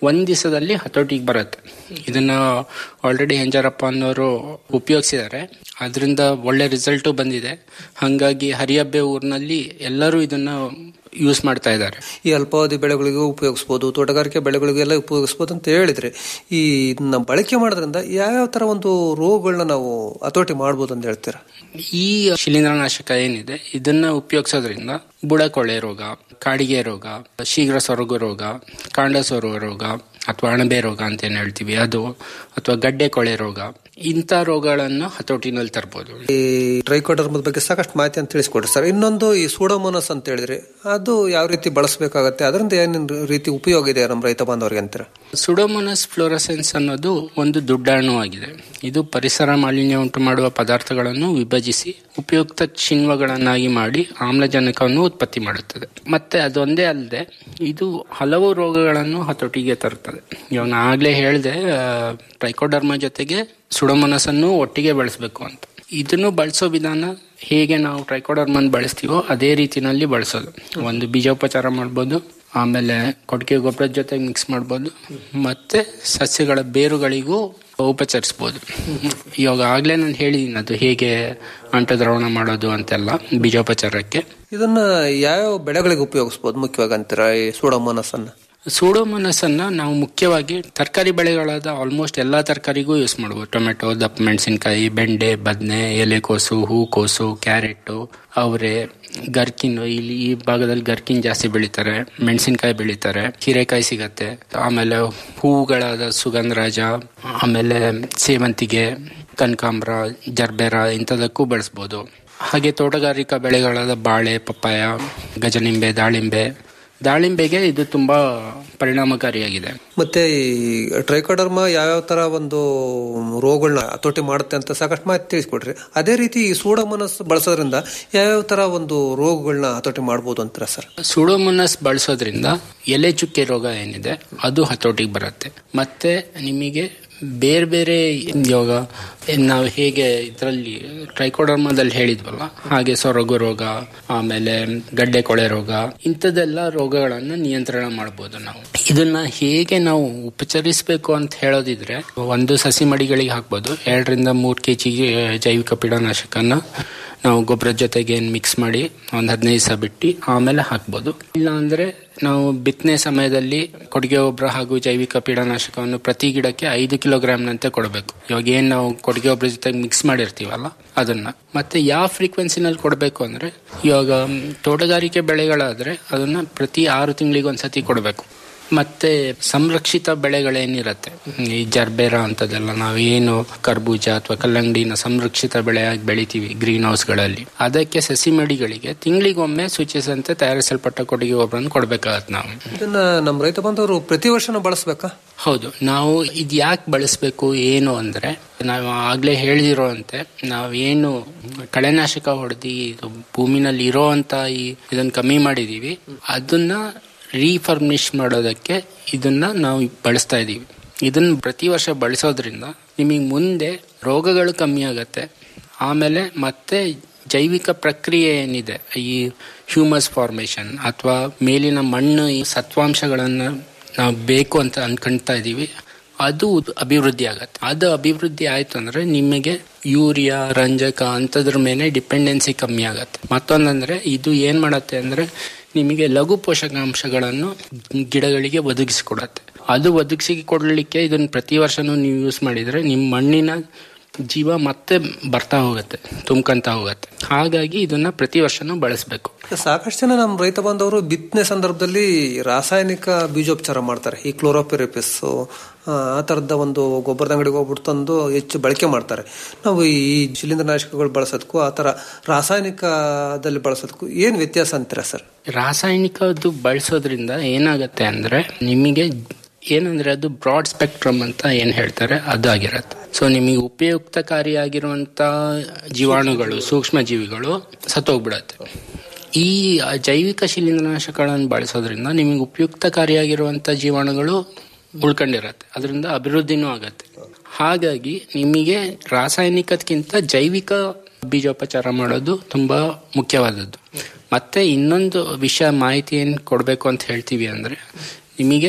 ಒಂದ್ ದಿವಸದಲ್ಲಿ ಹತೋಟಿಗೆ ಬರುತ್ತೆ ಇದನ್ನ ಆಲ್ರೆಡಿ ಹೆಂಜಾರಪ್ಪ ಅನ್ನೋರು ಉಪಯೋಗಿಸಿದ್ದಾರೆ ಅದರಿಂದ ಒಳ್ಳೆ ರಿಸಲ್ಟು ಬಂದಿದೆ ಹಾಗಾಗಿ ಹರಿಯಬ್ಬೆ ಊರಿನಲ್ಲಿ ಎಲ್ಲರೂ ಇದನ್ನ ಯೂಸ್ ಮಾಡ್ತಾ ಇದ್ದಾರೆ ಈ ಅಲ್ಪಾವಧಿ ಬೆಳೆಗಳಿಗೂ ಉಪಯೋಗಿಸ್ಬೋದು ತೋಟಗಾರಿಕೆ ಬೆಳೆಗಳಿಗೆಲ್ಲ ಉಪಯೋಗಿಸ್ಬೋದು ಅಂತ ಹೇಳಿದ್ರೆ ಈ ಇದನ್ನ ಬಳಕೆ ಮಾಡೋದ್ರಿಂದ ಯಾವ್ಯಾವ ತರ ಒಂದು ರೋಗಗಳನ್ನ ನಾವು ಹತೋಟಿ ಮಾಡ್ಬೋದು ಅಂತ ಹೇಳ್ತೀರಾ ಈ ಶಿಲೀಂಧ್ರನಾಶಕ ಏನಿದೆ ಇದನ್ನ ಉಪಯೋಗಿಸೋದ್ರಿಂದ ಬುಡಕೊಳೆ ರೋಗ ಕಾಡಿಗೆ ರೋಗ ಶೀಘ್ರ ಸೊರಗು ರೋಗ ಕಾಂಡ ಸೊರಗು ರೋಗ ಅಥವಾ ಅಣಬೆ ರೋಗ ಅಂತ ಏನ್ ಹೇಳ್ತೀವಿ ಅದು ಅಥವಾ ಗಡ್ಡೆ ಕೊಳೆ ರೋಗ ಇಂಥ ರೋಗಗಳನ್ನು ಹತೋಟಿನಲ್ಲಿ ತರ್ಬೋದು ಈ ಟ್ರೈಕೋಡರ್ಮದ ಬಗ್ಗೆ ಸಾಕಷ್ಟು ಮಾಹಿತಿ ಅಂತ ತಿಳಿಸ್ಕೊಡ್ರಿ ಸರ್ ಇನ್ನೊಂದು ಈ ಸೂಡೋಮೋನಸ್ ಅಂತ ಹೇಳಿದ್ರೆ ಅದು ಯಾವ ರೀತಿ ಬಳಸಬೇಕಾಗತ್ತೆ ಅದರಿಂದ ಏನೇನು ರೀತಿ ಉಪಯೋಗ ಇದೆ ನಮ್ಮ ರೈತ ಬಾಂಧವರಿಗೆ ಅಂತೀರಾ ಸುಡೋಮೋನಸ್ ಫ್ಲೋರಸೆನ್ಸ್ ಅನ್ನೋದು ಒಂದು ದುಡ್ಡಾಣುವಾಗಿದೆ ಇದು ಪರಿಸರ ಮಾಲಿನ್ಯ ಉಂಟು ಮಾಡುವ ಪದಾರ್ಥಗಳನ್ನು ವಿಭಜಿಸಿ ಉಪಯುಕ್ತ ಕಿಣ್ವಗಳನ್ನಾಗಿ ಮಾಡಿ ಆಮ್ಲಜನಕವನ್ನು ಉತ್ಪತ್ತಿ ಮಾಡುತ್ತದೆ ಮತ್ತೆ ಅದೊಂದೇ ಅಲ್ಲದೆ ಇದು ಹಲವು ರೋಗಗಳನ್ನು ಹತೋಟಿಗೆ ತರುತ್ತದೆ ಇವಾಗ ನಾ ಆಗ್ಲೇ ಹೇಳಿದೆ ಟ್ರೈಕೋಡರ್ಮ ಜೊತೆಗೆ ಸುಡೋಮೋನಸ್ ಅನ್ನು ಒಟ್ಟಿಗೆ ಬಳಸಬೇಕು ಅಂತ ಇದನ್ನು ಬಳಸೋ ವಿಧಾನ ಹೇಗೆ ನಾವು ಟ್ರೈಕೋಡರ್ಮನ್ ಬಳಸ್ತೀವೋ ಅದೇ ರೀತಿನಲ್ಲಿ ಬಳಸೋದು ಒಂದು ಬೀಜೋಪಚಾರ ಮಾಡ್ಬೋದು ಆಮೇಲೆ ಕೊಟ್ಟಿಗೆ ಗೊಬ್ಬರದ ಜೊತೆ ಮಿಕ್ಸ್ ಮಾಡ್ಬೋದು ಮತ್ತೆ ಸಸ್ಯಗಳ ಬೇರುಗಳಿಗೂ ಉಪಚರಿಸ್ಬೋದು ಇವಾಗ ಆಗ್ಲೇ ನಾನು ಹೇಳಿದ್ದೀನಿ ಅದು ಹೇಗೆ ಅಂಟು ದ್ರವಣ ಮಾಡೋದು ಅಂತೆಲ್ಲ ಬೀಜೋಪಚಾರಕ್ಕೆ ಇದನ್ನ ಯಾವ್ಯಾವ ಬೆಳೆಗಳಿಗೆ ಉಪಯೋಗಿಸ್ಬೋದು ಮುಖ್ಯವಾಗಿ ಅಂತೀರಾ ಈ ಸೂಡೋಮೋನಸ್ ಅನ್ನ ಸೂಡೋಮೋನಸ್ ಅನ್ನ ನಾವು ಮುಖ್ಯವಾಗಿ ತರಕಾರಿ ಬೆಳೆಗಳಾದ ಆಲ್ಮೋಸ್ಟ್ ಎಲ್ಲಾ ತರಕಾರಿಗೂ ಯೂಸ್ ಮಾಡ್ಬೋದು ಟೊಮೆಟೊ ದಪ್ಪ ಮೆಣಸಿನಕಾಯಿ ಬೆಂಡೆ ಬದನೆ ಎಲೆಕೋಸು ಹೂಕೋಸು ಕ್ಯಾರೆಟ್ ಅವರೆ ಗರ್ಕಿನ್ ಇಲ್ಲಿ ಈ ಭಾಗದಲ್ಲಿ ಗರ್ಕಿನ್ ಜಾಸ್ತಿ ಬೆಳಿತಾರೆ ಮೆಣಸಿನಕಾಯಿ ಬೆಳಿತಾರೆ ಹೀರೆಕಾಯಿ ಸಿಗತ್ತೆ ಆಮೇಲೆ ಹೂವುಗಳಾದ ಸುಗಂಧರಾಜ ಆಮೇಲೆ ಸೇವಂತಿಗೆ ಕನಕಾಂಬ್ರ ಜರ್ಬೇರ ಇಂಥದಕ್ಕೂ ಬಳಸ್ಬೋದು ಹಾಗೆ ತೋಟಗಾರಿಕಾ ಬೆಳೆಗಳಾದ ಬಾಳೆ ಪಪ್ಪಾಯ ಗಜನಿಂಬೆ ದಾಳಿಂಬೆ ದಾಳಿಂಬೆಗೆ ಇದು ತುಂಬಾ ಪರಿಣಾಮಕಾರಿಯಾಗಿದೆ ಮತ್ತೆ ಈ ಟ್ರೈಕೋಡರ್ಮ ಯಾವ್ಯಾವ ತರ ಒಂದು ರೋಗಗಳನ್ನ ಹತೋಟಿ ಮಾಡುತ್ತೆ ಅಂತ ಸಾಕಷ್ಟು ಮಾಹಿತಿ ತಿಳಿಸ್ಕೊಡ್ರಿ ಅದೇ ರೀತಿ ಈ ಸೂಡೋಮೋನಸ್ ಬಳಸೋದ್ರಿಂದ ಯಾವ್ಯಾವ ತರ ಒಂದು ರೋಗಗಳನ್ನ ಹತೋಟಿ ಮಾಡ್ಬೋದು ಅಂತೀರಾ ಸರ್ ಸುಡೋಮೋನಸ್ ಬಳಸೋದ್ರಿಂದ ಎಲೆ ಚುಕ್ಕೆ ರೋಗ ಏನಿದೆ ಅದು ಹತೋಟಿಗೆ ಬರುತ್ತೆ ಮತ್ತೆ ನಿಮಗೆ ಬೇರೆ ಬೇರೆ ಇವಾಗ ನಾವು ಹೇಗೆ ಇದರಲ್ಲಿ ಟ್ರೈಕೋಡರ್ಮದಲ್ಲಿ ಹೇಳಿದ್ವಲ್ಲ ಹಾಗೆ ಸೊರಗು ರೋಗ ಆಮೇಲೆ ಗಡ್ಡೆ ಕೊಳೆ ರೋಗ ಇಂಥದ್ದೆಲ್ಲ ರೋಗಗಳನ್ನು ನಿಯಂತ್ರಣ ಮಾಡಬಹುದು ನಾವು ಇದನ್ನ ಹೇಗೆ ನಾವು ಉಪಚರಿಸಬೇಕು ಅಂತ ಹೇಳೋದಿದ್ರೆ ಒಂದು ಸಸಿ ಮಡಿಗಳಿಗೆ ಹಾಕ್ಬೋದು ಎರಡರಿಂದ ಮೂರು ಕೆ ಜಿ ಜೈವಿಕ ಪೀಡನಾಶಕನ ನಾವು ಗೊಬ್ಬರದ ಜೊತೆಗೆ ಮಿಕ್ಸ್ ಮಾಡಿ ಒಂದು ಹದಿನೈದು ದಿವಸ ಬಿಟ್ಟು ಆಮೇಲೆ ಹಾಕ್ಬೋದು ಇಲ್ಲ ಅಂದ್ರೆ ನಾವು ಬಿತ್ತನೆ ಸಮಯದಲ್ಲಿ ಕೊಟ್ಟಿಗೆ ಗೊಬ್ಬರ ಹಾಗೂ ಜೈವಿಕ ಪೀಡನಾಶಕವನ್ನು ಪ್ರತಿ ಗಿಡಕ್ಕೆ ಐದು ಕಿಲೋಗ್ರಾಮ್ನಂತೆ ಕೊಡಬೇಕು ಇವಾಗ ಏನ್ ನಾವು ಕೊಟ್ಟಿಗೆ ಗೊಬ್ಬರ ಜೊತೆಗೆ ಮಿಕ್ಸ್ ಮಾಡಿರ್ತೀವಲ್ಲ ಅದನ್ನ ಮತ್ತೆ ಯಾವ ಫ್ರೀಕ್ವೆನ್ಸಿನಲ್ಲಿ ಕೊಡಬೇಕು ಅಂದ್ರೆ ಇವಾಗ ಮ್, ತೋಟಗಾರಿಕೆ ಬೆಳೆಗಳಾದ್ರೆ ಅದನ್ನ ಪ್ರತಿ ಆರು ತಿಂಗಳಿಗೆ ಒಂದ್ಸತಿ ಕೊಡಬೇಕು ಮತ್ತೆ ಸಂರಕ್ಷಿತ ಬೆಳೆಗಳೇನಿರತ್ತೆ ಈ ಜರ್ಬೇರ ಅಂತದೆಲ್ಲ ನಾವೇನು ಕರ್ಬೂಜ ಅಥವಾ ಕಲ್ಲಂಗಡಿನ ಸಂರಕ್ಷಿತ ಬೆಳೆಯಾಗಿ ಬೆಳಿತೀವಿ ಗ್ರೀನ್ ಹೌಸ್ಗಳಲ್ಲಿ ಅದಕ್ಕೆ ಸಸಿ ಮಡಿಗಳಿಗೆ ತಿಂಗಳಿಗೊಮ್ಮೆ ಸೂಚಿಸಿದಂತೆ ತಯಾರಿಸಲ್ಪಟ್ಟ ಕೊಟ್ಟಿಗೆ ಗೊಬ್ಬರನ್ನು ಕೊಡ್ಬೇಕಾಗತ್ತೆ ನಾವು ಇದನ್ನ ನಮ್ಮ ರೈತ ಬಾಂಧವರು ಪ್ರತಿ ವರ್ಷನೂ ಬಳಸಬೇಕಾ ಹೌದು ನಾವು ಇದು ಯಾಕೆ ಬಳಸಬೇಕು ಏನು ಅಂದ್ರೆ ನಾವು ಆಗ್ಲೇ ಹೇಳಿರೋಂತೆ ನಾವೇನು ಕಳೆನಾಶಕ ಹೊಡೆದು ಇದು ಭೂಮಿನಲ್ಲಿ ಇರೋ ಅಂತ ಈ ಇದನ್ನ ಕಮ್ಮಿ ಮಾಡಿದೀವಿ ಅದನ್ನ ರೀಫರ್ಮಿಶ್ ಮಾಡೋದಕ್ಕೆ ಇದನ್ನ ನಾವು ಬಳಸ್ತಾ ಇದೀವಿ ಇದನ್ನ ಪ್ರತಿ ವರ್ಷ ಬಳಸೋದ್ರಿಂದ ನಿಮಗೆ ಮುಂದೆ ರೋಗಗಳು ಕಮ್ಮಿ ಆಗತ್ತೆ ಆಮೇಲೆ ಮತ್ತೆ ಜೈವಿಕ ಪ್ರಕ್ರಿಯೆ ಏನಿದೆ ಈ ಹ್ಯೂಮಸ್ ಫಾರ್ಮೇಶನ್ ಅಥವಾ ಮೇಲಿನ ಮಣ್ಣು ಈ ಸತ್ವಾಂಶಗಳನ್ನು ನಾವು ಬೇಕು ಅಂತ ಅನ್ಕೊಂತಾ ಇದೀವಿ ಅದು ಅಭಿವೃದ್ಧಿ ಆಗತ್ತೆ ಅದು ಅಭಿವೃದ್ಧಿ ಆಯ್ತು ಅಂದ್ರೆ ನಿಮಗೆ ಯೂರಿಯಾ ರಂಜಕ ಅಂತದ್ರ ಮೇಲೆ ಡಿಪೆಂಡೆನ್ಸಿ ಕಮ್ಮಿ ಆಗತ್ತೆ ಮತ್ತೊಂದಂದ್ರೆ ಇದು ಏನ್ ಮಾಡತ್ತೆ ಅಂದ್ರೆ ನಿಮಗೆ ಲಘು ಪೋಷಕಾಂಶಗಳನ್ನು ಗಿಡಗಳಿಗೆ ಒದಗಿಸಿಕೊಡತ್ತೆ ಅದು ಒದಗಿಸಿ ಕೊಡ್ಲಿಕ್ಕೆ ಇದನ್ನ ಪ್ರತಿ ವರ್ಷನೂ ನೀವು ಯೂಸ್ ಮಾಡಿದ್ರೆ ನಿಮ್ಮ ಮಣ್ಣಿನ ಜೀವ ಮತ್ತೆ ಬರ್ತಾ ಹೋಗುತ್ತೆ ತುಂಬ್ಕಂತ ಹೋಗುತ್ತೆ ಹಾಗಾಗಿ ಇದನ್ನ ಪ್ರತಿ ವರ್ಷನೂ ಬಳಸಬೇಕು ಸಾಕಷ್ಟು ಜನ ನಮ್ಮ ರೈತ ಬಾಂಧವರು ಬಿತ್ತನೆ ಸಂದರ್ಭದಲ್ಲಿ ರಾಸಾಯನಿಕ ಬೀಜೋಪಚಾರ ಮಾಡ್ತಾರೆ ಈ ಕ್ಲೋರೋಪಿರಿಪಿಸ್ ಆ ತರದ ಒಂದು ಗೊಬ್ಬರದ ಅಂಗಡಿಗೆ ಹೋಗ್ಬಿಟ್ಟು ತಂದು ಹೆಚ್ಚು ಬಳಕೆ ಮಾಡ್ತಾರೆ ನಾವು ಈ ಶಿಲೀಂಧ್ರನಾಶಕಗಳು ಬಳಸೋದಕ್ಕೂ ಆ ತರ ರಾಸಾಯನಿಕದಲ್ಲಿ ಬಳಸೋದಕ್ಕೂ ಏನ್ ವ್ಯತ್ಯಾಸ ಅಂತೀರಾ ಸರ್ ರಾಸಾಯನಿಕದ್ದು ಬಳಸೋದ್ರಿಂದ ಏನಾಗತ್ತೆ ಅಂದ್ರೆ ನಿಮಗೆ ಏನಂದ್ರೆ ಅದು ಬ್ರಾಡ್ ಸ್ಪೆಕ್ಟ್ರಮ್ ಅಂತ ಏನ್ ಹೇಳ್ತಾರೆ ಅದಾಗಿರತ್ತೆ ಸೊ ನಿಮಗೆ ಉಪಯುಕ್ತಕಾರಿಯಾಗಿರುವಂತ ಜೀವಾಣುಗಳು ಸೂಕ್ಷ್ಮ ಜೀವಿಗಳು ಸತ್ತೋಗ್ಬಿಡತ್ತೆ ಈ ಜೈವಿಕ ಶಿಲೀಂಧ್ರನಾಶಕಗಳನ್ನು ಬಳಸೋದ್ರಿಂದ ನಿಮಗೆ ಉಪಯುಕ್ತಕಾರಿಯಾಗಿರುವಂತ ಜೀವಾಣುಗಳು ಉಳ್ಕೊಂಡಿರತ್ತೆ ಅದರಿಂದ ಅಭಿವೃದ್ಧಿನೂ ಆಗತ್ತೆ ಹಾಗಾಗಿ ನಿಮಗೆ ರಾಸಾಯನಿಕಕ್ಕಿಂತ ಜೈವಿಕ ಬೀಜೋಪಚಾರ ಮಾಡೋದು ತುಂಬಾ ಮುಖ್ಯವಾದದ್ದು ಮತ್ತೆ ಇನ್ನೊಂದು ವಿಷಯ ಮಾಹಿತಿ ಏನ್ ಕೊಡಬೇಕು ಅಂತ ಹೇಳ್ತೀವಿ ಅಂದ್ರೆ ನಿಮಗೆ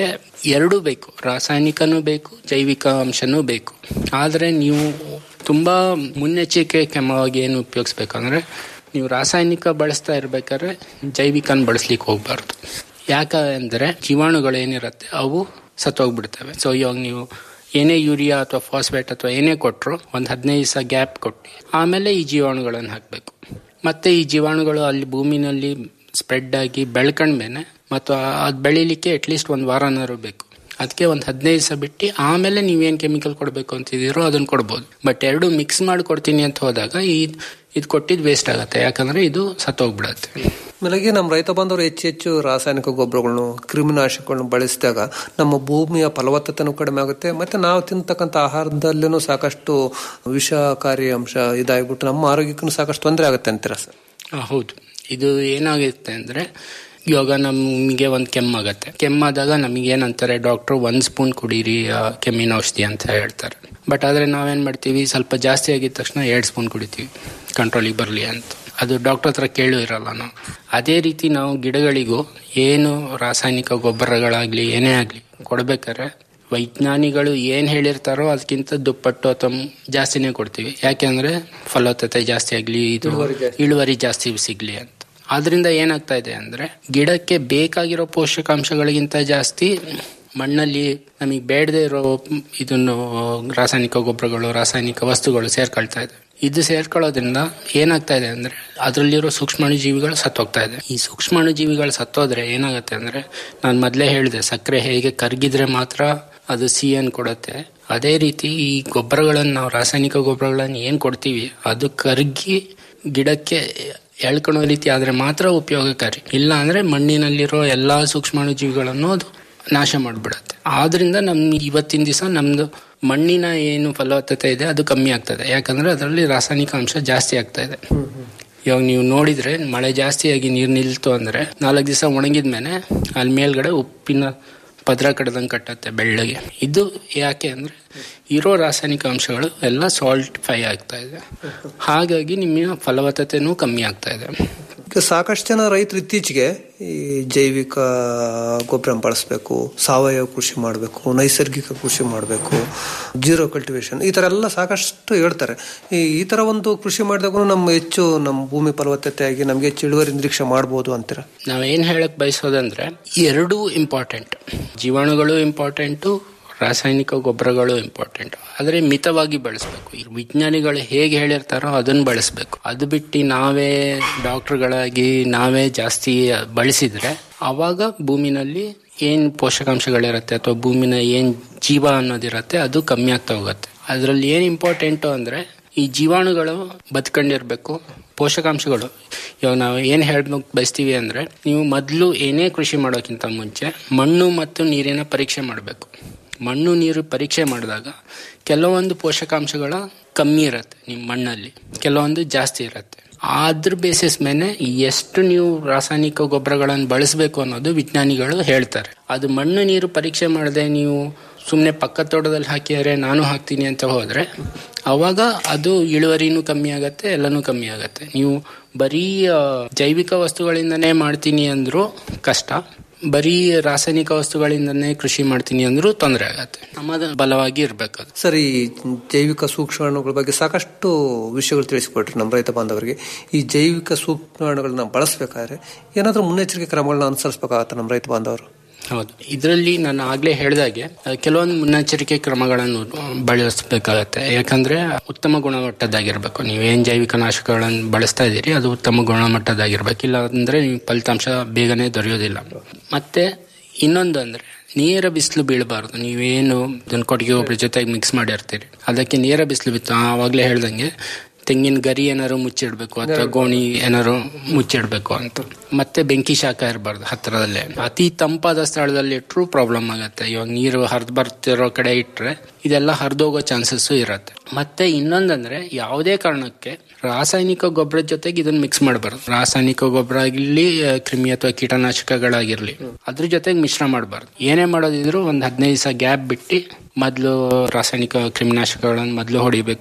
ಎರಡೂ ಬೇಕು ರಾಸಾಯನಿಕನೂ ಬೇಕು ಜೈವಿಕ ಅಂಶನೂ ಬೇಕು ಆದರೆ ನೀವು ತುಂಬ ಮುನ್ನೆಚ್ಚರಿಕೆ ಕ್ರಮವಾಗಿ ಏನು ಉಪಯೋಗಿಸ್ಬೇಕಂದ್ರೆ ನೀವು ರಾಸಾಯನಿಕ ಬಳಸ್ತಾ ಇರ್ಬೇಕಾದ್ರೆ ಜೈವಿಕನ ಬಳಸ್ಲಿಕ್ಕೆ ಹೋಗ್ಬಾರ್ದು ಯಾಕಂದರೆ ಜೀವಾಣುಗಳು ಏನಿರುತ್ತೆ ಅವು ಸತ್ತೋಗ್ಬಿಡ್ತವೆ ಸೊ ಇವಾಗ ನೀವು ಏನೇ ಯೂರಿಯಾ ಅಥವಾ ಫಾಸ್ಫೇಟ್ ಅಥವಾ ಏನೇ ಕೊಟ್ಟರು ಒಂದು ಹದಿನೈದು ದಿವಸ ಗ್ಯಾಪ್ ಕೊಟ್ಟು ಆಮೇಲೆ ಈ ಜೀವಾಣುಗಳನ್ನು ಹಾಕಬೇಕು ಮತ್ತೆ ಈ ಜೀವಾಣುಗಳು ಅಲ್ಲಿ ಭೂಮಿನಲ್ಲಿ ಸ್ಪ್ರೆಡ್ ಆಗಿ ಬೆಳ್ಕೊಂಡ್ಮೇಲೆ ಮತ್ತು ಅದು ಬೆಳಿಲಿಕ್ಕೆ ಅಟ್ಲೀಸ್ಟ್ ಒಂದು ವಾರನಾರು ಬೇಕು ಅದಕ್ಕೆ ಒಂದು ಹದಿನೈದು ದಿವಸ ಬಿಟ್ಟು ಆಮೇಲೆ ನೀವೇನು ಕೆಮಿಕಲ್ ಕೊಡಬೇಕು ಅಂತಿದ್ದೀರೋ ಅದನ್ನು ಕೊಡ್ಬೋದು ಬಟ್ ಎರಡು ಮಿಕ್ಸ್ ಮಾಡಿ ಕೊಡ್ತೀನಿ ಅಂತ ಹೋದಾಗ ಈ ಇದು ಕೊಟ್ಟಿದ್ದು ವೇಸ್ಟ್ ಆಗುತ್ತೆ ಯಾಕಂದ್ರೆ ಇದು ಸತ್ತೋಗ್ಬಿಡತ್ತೆ ಮೇಲೆಗೆ ನಮ್ಮ ರೈತ ಬಾಂಧವರು ಹೆಚ್ಚು ಹೆಚ್ಚು ರಾಸಾಯನಿಕ ಗೊಬ್ಬರಗಳನ್ನು ಕ್ರಿಮಿನಾಶಕಗಳನ್ನು ಬಳಸಿದಾಗ ನಮ್ಮ ಭೂಮಿಯ ಫಲವತ್ತತೆನೂ ಕಡಿಮೆ ಆಗುತ್ತೆ ಮತ್ತೆ ನಾವು ತಿಂತಕ್ಕಂಥ ಆಹಾರದಲ್ಲೂ ಸಾಕಷ್ಟು ವಿಷಕಾರಿ ಅಂಶ ಇದಾಗ್ಬಿಟ್ಟು ನಮ್ಮ ಆರೋಗ್ಯಕ್ಕೂ ಸಾಕಷ್ಟು ತೊಂದರೆ ಆಗುತ್ತೆ ಅಂತೀರಾ ಸರ್ ಆ, ಹೌದು ಇದು ಏನಾಗುತ್ತೆ ಅಂದ್ರೆ ಇವಾಗ ನಮಗೆ ಒಂದು ಕೆಮ್ಮಾಗತ್ತೆ ಕೆಮ್ಮಾದಾಗ ನಮಗೆ ಏನಂತಾರೆ ಡಾಕ್ಟ್ರು ಒಂದು ಸ್ಪೂನ್ ಕುಡೀರಿ ಆ, ಕೆಮ್ಮಿನ ಔಷಧಿ ಅಂತ ಹೇಳ್ತಾರೆ ಬಟ್ ಆದರೆ ನಾವೇನು ಮಾಡ್ತೀವಿ ಸ್ವಲ್ಪ ಜಾಸ್ತಿ ಆಗಿದ ತಕ್ಷಣ ಎರಡು ಸ್ಪೂನ್ ಕುಡಿತೀವಿ ಕಂಟ್ರೋಲಿಗೆ ಬರಲಿ ಅಂತ ಅದು ಡಾಕ್ಟರ್ ಹತ್ರ ಕೇಳು ಇರಲ್ಲ ನಾವು ಅದೇ ರೀತಿ ನಾವು ಗಿಡಗಳಿಗೂ ಏನು ರಾಸಾಯನಿಕ ಗೊಬ್ಬರಗಳಾಗಲಿ ಏನೇ ಆಗಲಿ ಕೊಡ್ಬೇಕಾದ್ರೆ ವೈಜ್ಞಾನಿಗಳು ಏನು ಹೇಳಿರ್ತಾರೋ ಅದಕ್ಕಿಂತ ದುಪ್ಪಟ್ಟು ಅಥವಾ ಜಾಸ್ತಿನೇ ಕೊಡ್ತೀವಿ ಯಾಕೆಂದ್ರೆ ಫಲವತ್ತತೆ ಜಾಸ್ತಿ ಆಗಲಿ ಇದು ಇಳುವರಿ ಜಾಸ್ತಿ. ಇಳುವರಿ ಜಾಸ್ತಿ ಸಿಗ್ಲಿ ಅಂತ ಆದ್ರಿಂದ ಏನಾಗ್ತಾ ಇದೆ ಅಂದ್ರೆ ಗಿಡಕ್ಕೆ ಬೇಕಾಗಿರೋ ಪೋಷಕಾಂಶಗಳಿಗಿಂತ ಜಾಸ್ತಿ ಮಣ್ಣಲ್ಲಿ ನಮಗೆ ಬೇಡದೇ ಇರೋ ಇದನ್ನು ರಾಸಾಯನಿಕ ಗೊಬ್ಬರಗಳು ರಾಸಾಯನಿಕ ವಸ್ತುಗಳು ಸೇರ್ಕೊಳ್ತಾ ಇದೆ ಇದು ಸೇರ್ಕೊಳ್ಳೋದ್ರಿಂದ ಏನಾಗ್ತಾ ಇದೆ ಅಂದ್ರೆ ಅದರಲ್ಲಿರೋ ಸೂಕ್ಷ್ಮಾಣು ಜೀವಿಗಳು ಸತ್ತೋಗ್ತಾ ಇದೆ ಈ ಸೂಕ್ಷ್ಮಾಣು ಜೀವಿಗಳು ಸತ್ತೋದ್ರೆ ಏನಾಗುತ್ತೆ ಅಂದ್ರೆ ನಾನು ಮೊದಲೇ ಹೇಳಿದೆ ಸಕ್ಕರೆ ಹೇಗೆ ಕರಗಿದ್ರೆ ಮಾತ್ರ ಅದು ಸಿಹಿಯನ್ನು ಕೊಡುತ್ತೆ ಅದೇ ರೀತಿ ಈ ಗೊಬ್ಬರಗಳನ್ನು ನಾವು ರಾಸಾಯನಿಕ ಗೊಬ್ಬರಗಳನ್ನು ಏನು ಕೊಡ್ತೀವಿ ಅದು ಕರಗಿ ಗಿಡಕ್ಕೆ ಎಳ್ಕೊಳೋ ರೀತಿ ಆದರೆ ಮಾತ್ರ ಉಪಯೋಗಕಾರಿ ಇಲ್ಲ ಅಂದ್ರೆ ಮಣ್ಣಿನಲ್ಲಿರೋ ಎಲ್ಲಾ ಸೂಕ್ಷ್ಮಾಣು ಜೀವಿಗಳನ್ನು ಅದು ನಾಶ ಮಾಡಿಬಿಡುತ್ತೆ ಆದ್ರಿಂದ ನಮ್ ಇವತ್ತಿನ ದಿವಸ ನಮ್ದು ಮಣ್ಣಿನ ಏನು ಫಲವತ್ತತೆ ಇದೆ ಅದು ಕಮ್ಮಿ ಆಗ್ತದೆ ಯಾಕಂದ್ರೆ ಅದರಲ್ಲಿ ರಾಸಾಯನಿಕ ಅಂಶ ಜಾಸ್ತಿ ಆಗ್ತಾ ಇದೆ ಇವಾಗ ನೀವು ನೋಡಿದ್ರೆ ಮಳೆ ಜಾಸ್ತಿಯಾಗಿ ನೀರು ನಿಲ್ತು ಅಂದ್ರೆ ನಾಲ್ಕು ದಿವಸ ಒಣಗಿದ್ಮೇಲೆ ಅಲ್ಲಿ ಮೇಲ್ಗಡೆ ಉಪ್ಪಿನ ಪದ್ರ ಕಡ್ದಂಗೆ ಕಟ್ಟತ್ತೆ ಬೆಳ್ಳಗೆ ಇದು ಯಾಕೆ ಅಂದ್ರೆ ಇರೋ ರಾಸಾಯನಿಕ ಅಂಶಗಳು ಎಲ್ಲ ಸಾಲ್ಟ್ ಫೈ ಆಗ್ತಾ ಇದೆ ಹಾಗಾಗಿ ನಿಮ್ಮ ಫಲವತ್ತತೆನೂ ಕಮ್ಮಿ ಆಗ್ತಾ ಇದೆ ಈಗ ಸಾಕಷ್ಟು ಜನ ರೈತರು ಇತ್ತೀಚೆಗೆ ಈ ಜೈವಿಕ ಗೊಬ್ಬರ ಬಳಸಬೇಕು ಸಾವಯವ ಕೃಷಿ ಮಾಡಬೇಕು ನೈಸರ್ಗಿಕ ಕೃಷಿ ಮಾಡಬೇಕು ಜೀರೋ ಕಲ್ಟಿವೇಶನ್ ಈ ತರ ಎಲ್ಲ ಸಾಕಷ್ಟು ಹೇಳ್ತಾರೆ ಈ ಈ ತರ ಒಂದು ಕೃಷಿ ಮಾಡಿದಾಗ ನಮ್ಮ ಹೆಚ್ಚು ನಮ್ಮ ಭೂಮಿ ಫಲವತ್ತತೆ ಆಗಿ ನಮಗೆ ಹೆಚ್ಚು ಇಳುವರಿ ನಿರೀಕ್ಷೆ ಮಾಡ್ಬೋದು ಅಂತೀರ ನಾವೇನ್ ಹೇಳಕ್ ಬಯಸೋದಂದ್ರೆ ಎರಡೂ ಇಂಪಾರ್ಟೆಂಟ್ ಜೀವಾಣುಗಳು ಇಂಪಾರ್ಟೆಂಟು ರಾಸಾಯನಿಕ ಗೊಬ್ಬರಗಳು ಇಂಪಾರ್ಟೆಂಟ್ ಆದರೆ ಮಿತವಾಗಿ ಬಳಸಬೇಕು ಈ ವಿಜ್ಞಾನಿಗಳು ಹೇಗೆ ಹೇಳಿರ್ತಾರೋ ಅದನ್ನ ಬಳಸಬೇಕು ಅದು ಬಿಟ್ಟು ನಾವೇ ಡಾಕ್ಟರ್ಗಳಾಗಿ ನಾವೇ ಜಾಸ್ತಿ ಬಳಸಿದ್ರೆ ಅವಾಗ ಭೂಮಿನಲ್ಲಿ ಏನ್ ಪೋಷಕಾಂಶಗಳಿರುತ್ತೆ ಅಥವಾ ಭೂಮಿನ ಏನ್ ಜೀವ ಅನ್ನೋದಿರತ್ತೆ ಅದು ಕಮ್ಮಿ ಆಗ್ತಾ ಹೋಗುತ್ತೆ ಅದರಲ್ಲಿ ಏನ್ ಇಂಪಾರ್ಟೆಂಟು ಅಂದ್ರೆ ಈ ಜೀವಾಣುಗಳು ಬದುಕೊಂಡಿರ್ಬೇಕು ಪೋಷಕಾಂಶಗಳು ಇವಾಗ ನಾವು ಏನು ಹೇಳ್ಬೇಕು ಬಯಸ್ತೀವಿ ಅಂದ್ರೆ ನೀವು ಮೊದಲು ಏನೇ ಕೃಷಿ ಮಾಡೋಕ್ಕಿಂತ ಮುಂಚೆ ಮಣ್ಣು ಮತ್ತು ನೀರಿನ ಪರೀಕ್ಷೆ ಮಾಡಬೇಕು ಮಣ್ಣು ನೀರು ಪರೀಕ್ಷೆ ಮಾಡಿದಾಗ ಕೆಲವೊಂದು ಪೋಷಕಾಂಶಗಳ ಕಮ್ಮಿ ಇರುತ್ತೆ ನಿಮ್ಮ ಮಣ್ಣಲ್ಲಿ ಕೆಲವೊಂದು ಜಾಸ್ತಿ ಇರುತ್ತೆ ಅದ್ರ ಬೇಸಿಸ್ ಮೇಲೆ ಎಷ್ಟು ನೀವು ರಾಸಾಯನಿಕ ಗೊಬ್ಬರಗಳನ್ನು ಬಳಸಬೇಕು ಅನ್ನೋದು ವಿಜ್ಞಾನಿಗಳು ಹೇಳ್ತಾರೆ ಅದು ಮಣ್ಣು ನೀರು ಪರೀಕ್ಷೆ ಮಾಡದೆ ನೀವು ಸುಮ್ಮನೆ ಪಕ್ಕ ತೋಟದಲ್ಲಿ ಹಾಕಿದರೆ ನಾನು ಹಾಕ್ತೀನಿ ಅಂತ ಹೋದ್ರೆ ಅವಾಗ ಅದು ಇಳುವರಿನೂ ಕಮ್ಮಿ ಆಗತ್ತೆ ಎಲ್ಲನೂ ಕಮ್ಮಿ ಆಗತ್ತೆ ನೀವು ಬರೀ ಆ, ಜೈವಿಕ ವಸ್ತುಗಳಿಂದನೇ ಮಾಡ್ತೀನಿ ಅಂದ್ರೂ ಕಷ್ಟ ಬರೀ ರಾಸಾಯನಿಕ ವಸ್ತುಗಳಿಂದನೇ ಕೃಷಿ ಮಾಡ್ತೀನಿ ಅಂದ್ರೂ ತೊಂದರೆ ಆಗತ್ತೆ ನಮ್ಮದು ಬಲವಾಗಿ ಇರ್ಬೇಕು ಅದು ಸರ್ ಈ ಜೈವಿಕ ಸೂಕ್ಷ್ಮಾಣುಗಳ ಬಗ್ಗೆ ಸಾಕಷ್ಟು ವಿಷಯಗಳು ತಿಳಿಸಿಕೊಟ್ರಿ ನಮ್ಮ ರೈತ ಬಾಂಧವರಿಗೆ ಈ ಜೈವಿಕ ಸೂಕ್ಷ್ಮಾಣುಗಳನ್ನ ಬಳಸಬೇಕಾದ್ರೆ ಏನಾದರೂ ಮುನ್ನೆಚ್ಚರಿಕೆ ಕ್ರಮಗಳನ್ನ ಅನುಸರಿಸಬೇಕಾಗತ್ತೆ ನಮ್ಮ ರೈತ ಬಾಂಧವರು ಹೌದು ಇದರಲ್ಲಿ ನಾನು ಆಗ್ಲೇ ಹೇಳ್ದಾಗೆ ಅಹ್, ಕೆಲವೊಂದು ಮುನ್ನೆಚ್ಚರಿಕೆ ಕ್ರಮಗಳನ್ನು ಬಳಸಬೇಕಾಗತ್ತೆ ಯಾಕಂದ್ರೆ ಉತ್ತಮ ಗುಣಮಟ್ಟದಾಗಿರ್ಬೇಕು ನೀವೇನ್ ಜೈವಿಕ ನಾಶಕಗಳನ್ನು ಬಳಸ್ತಾ ಇದ್ದೀರಿ ಅದು ಉತ್ತಮ ಗುಣಮಟ್ಟದಾಗಿರ್ಬೇಕು ಇಲ್ಲ ಅಂದ್ರೆ ನಿಮ್ಗೆ ಫಲಿತಾಂಶ ಬೇಗನೆ ದೊರೆಯೋದಿಲ್ಲ ಮತ್ತೆ ಇನ್ನೊಂದು ಅಂದ್ರೆ ನೇರ ಬಿಸಿಲು ಬೀಳಬಾರ್ದು ನೀವೇನು ಇದನ್ನ ಕೊಟ್ಟಿಗೆ ಗೊಬ್ಬರ ಜೊತೆಗೆ ಮಿಕ್ಸ್ ಮಾಡಿರ್ತೀರಿ ಅದಕ್ಕೆ ನೇರ ಬಿಸಿಲು ಬಿತ್ತು ಆವಾಗಲೇ ಹೇಳ್ದಂಗೆ ತೆಂಗಿನ ಗರಿ ಏನಾರು ಮುಚ್ಚಿಡ್ಬೇಕು ಅಥವಾ ಗೋಣಿ ಏನಾರು ಮುಚ್ಚಿಡ್ಬೇಕು ಅಂತ ಮತ್ತೆ ಬೆಂಕಿ ಶಾಖ ಇರಬಾರ್ದು ಹತ್ತಿರದಲ್ಲೇ ಅತಿ ತಂಪಾದ ಸ್ಥಳದಲ್ಲಿ ಇಟ್ಟರು ಪ್ರಾಬ್ಲಮ್ ಆಗತ್ತೆ ಇವಾಗ ನೀರು ಹರಿದು ಬರ್ತಿರೋ ಕಡೆ ಇಟ್ರೆ ಇದೆಲ್ಲ ಹರಿದೋಗೋ ಚಾನ್ಸಸ್ ಇರತ್ತೆ ಮತ್ತೆ ಇನ್ನೊಂದಂದ್ರೆ ಯಾವುದೇ ಕಾರಣಕ್ಕೆ ರಾಸಾಯನಿಕ ಗೊಬ್ಬರದ ಜೊತೆಗೆ ಇದನ್ನ ಮಿಕ್ಸ್ ಮಾಡಬಾರ್ದು ರಾಸಾಯನಿಕ ಗೊಬ್ಬರ ಆಗಿರ್ಲಿ ಆ, ಕ್ರಿಮಿ ಅಥವಾ ಕೀಟನಾಶಕಗಳಾಗಿರ್ಲಿ ಅದ್ರ ಜೊತೆಗೆ ಮಿಶ್ರ ಮಾಡಬಾರ್ದು ಏನೇ ಮಾಡೋದಿದ್ರು ಒಂದ್ ಹದಿನೈದು ದಿವಸ ಗ್ಯಾಪ್ ಬಿಟ್ಟು ಮೊದಲು ರಾಸಾಯನಿಕ ಕ್ರಿಮಿನಾಶಕಗಳನ್ನು ಮೊದಲು ಹೊಡಿಬೇಕು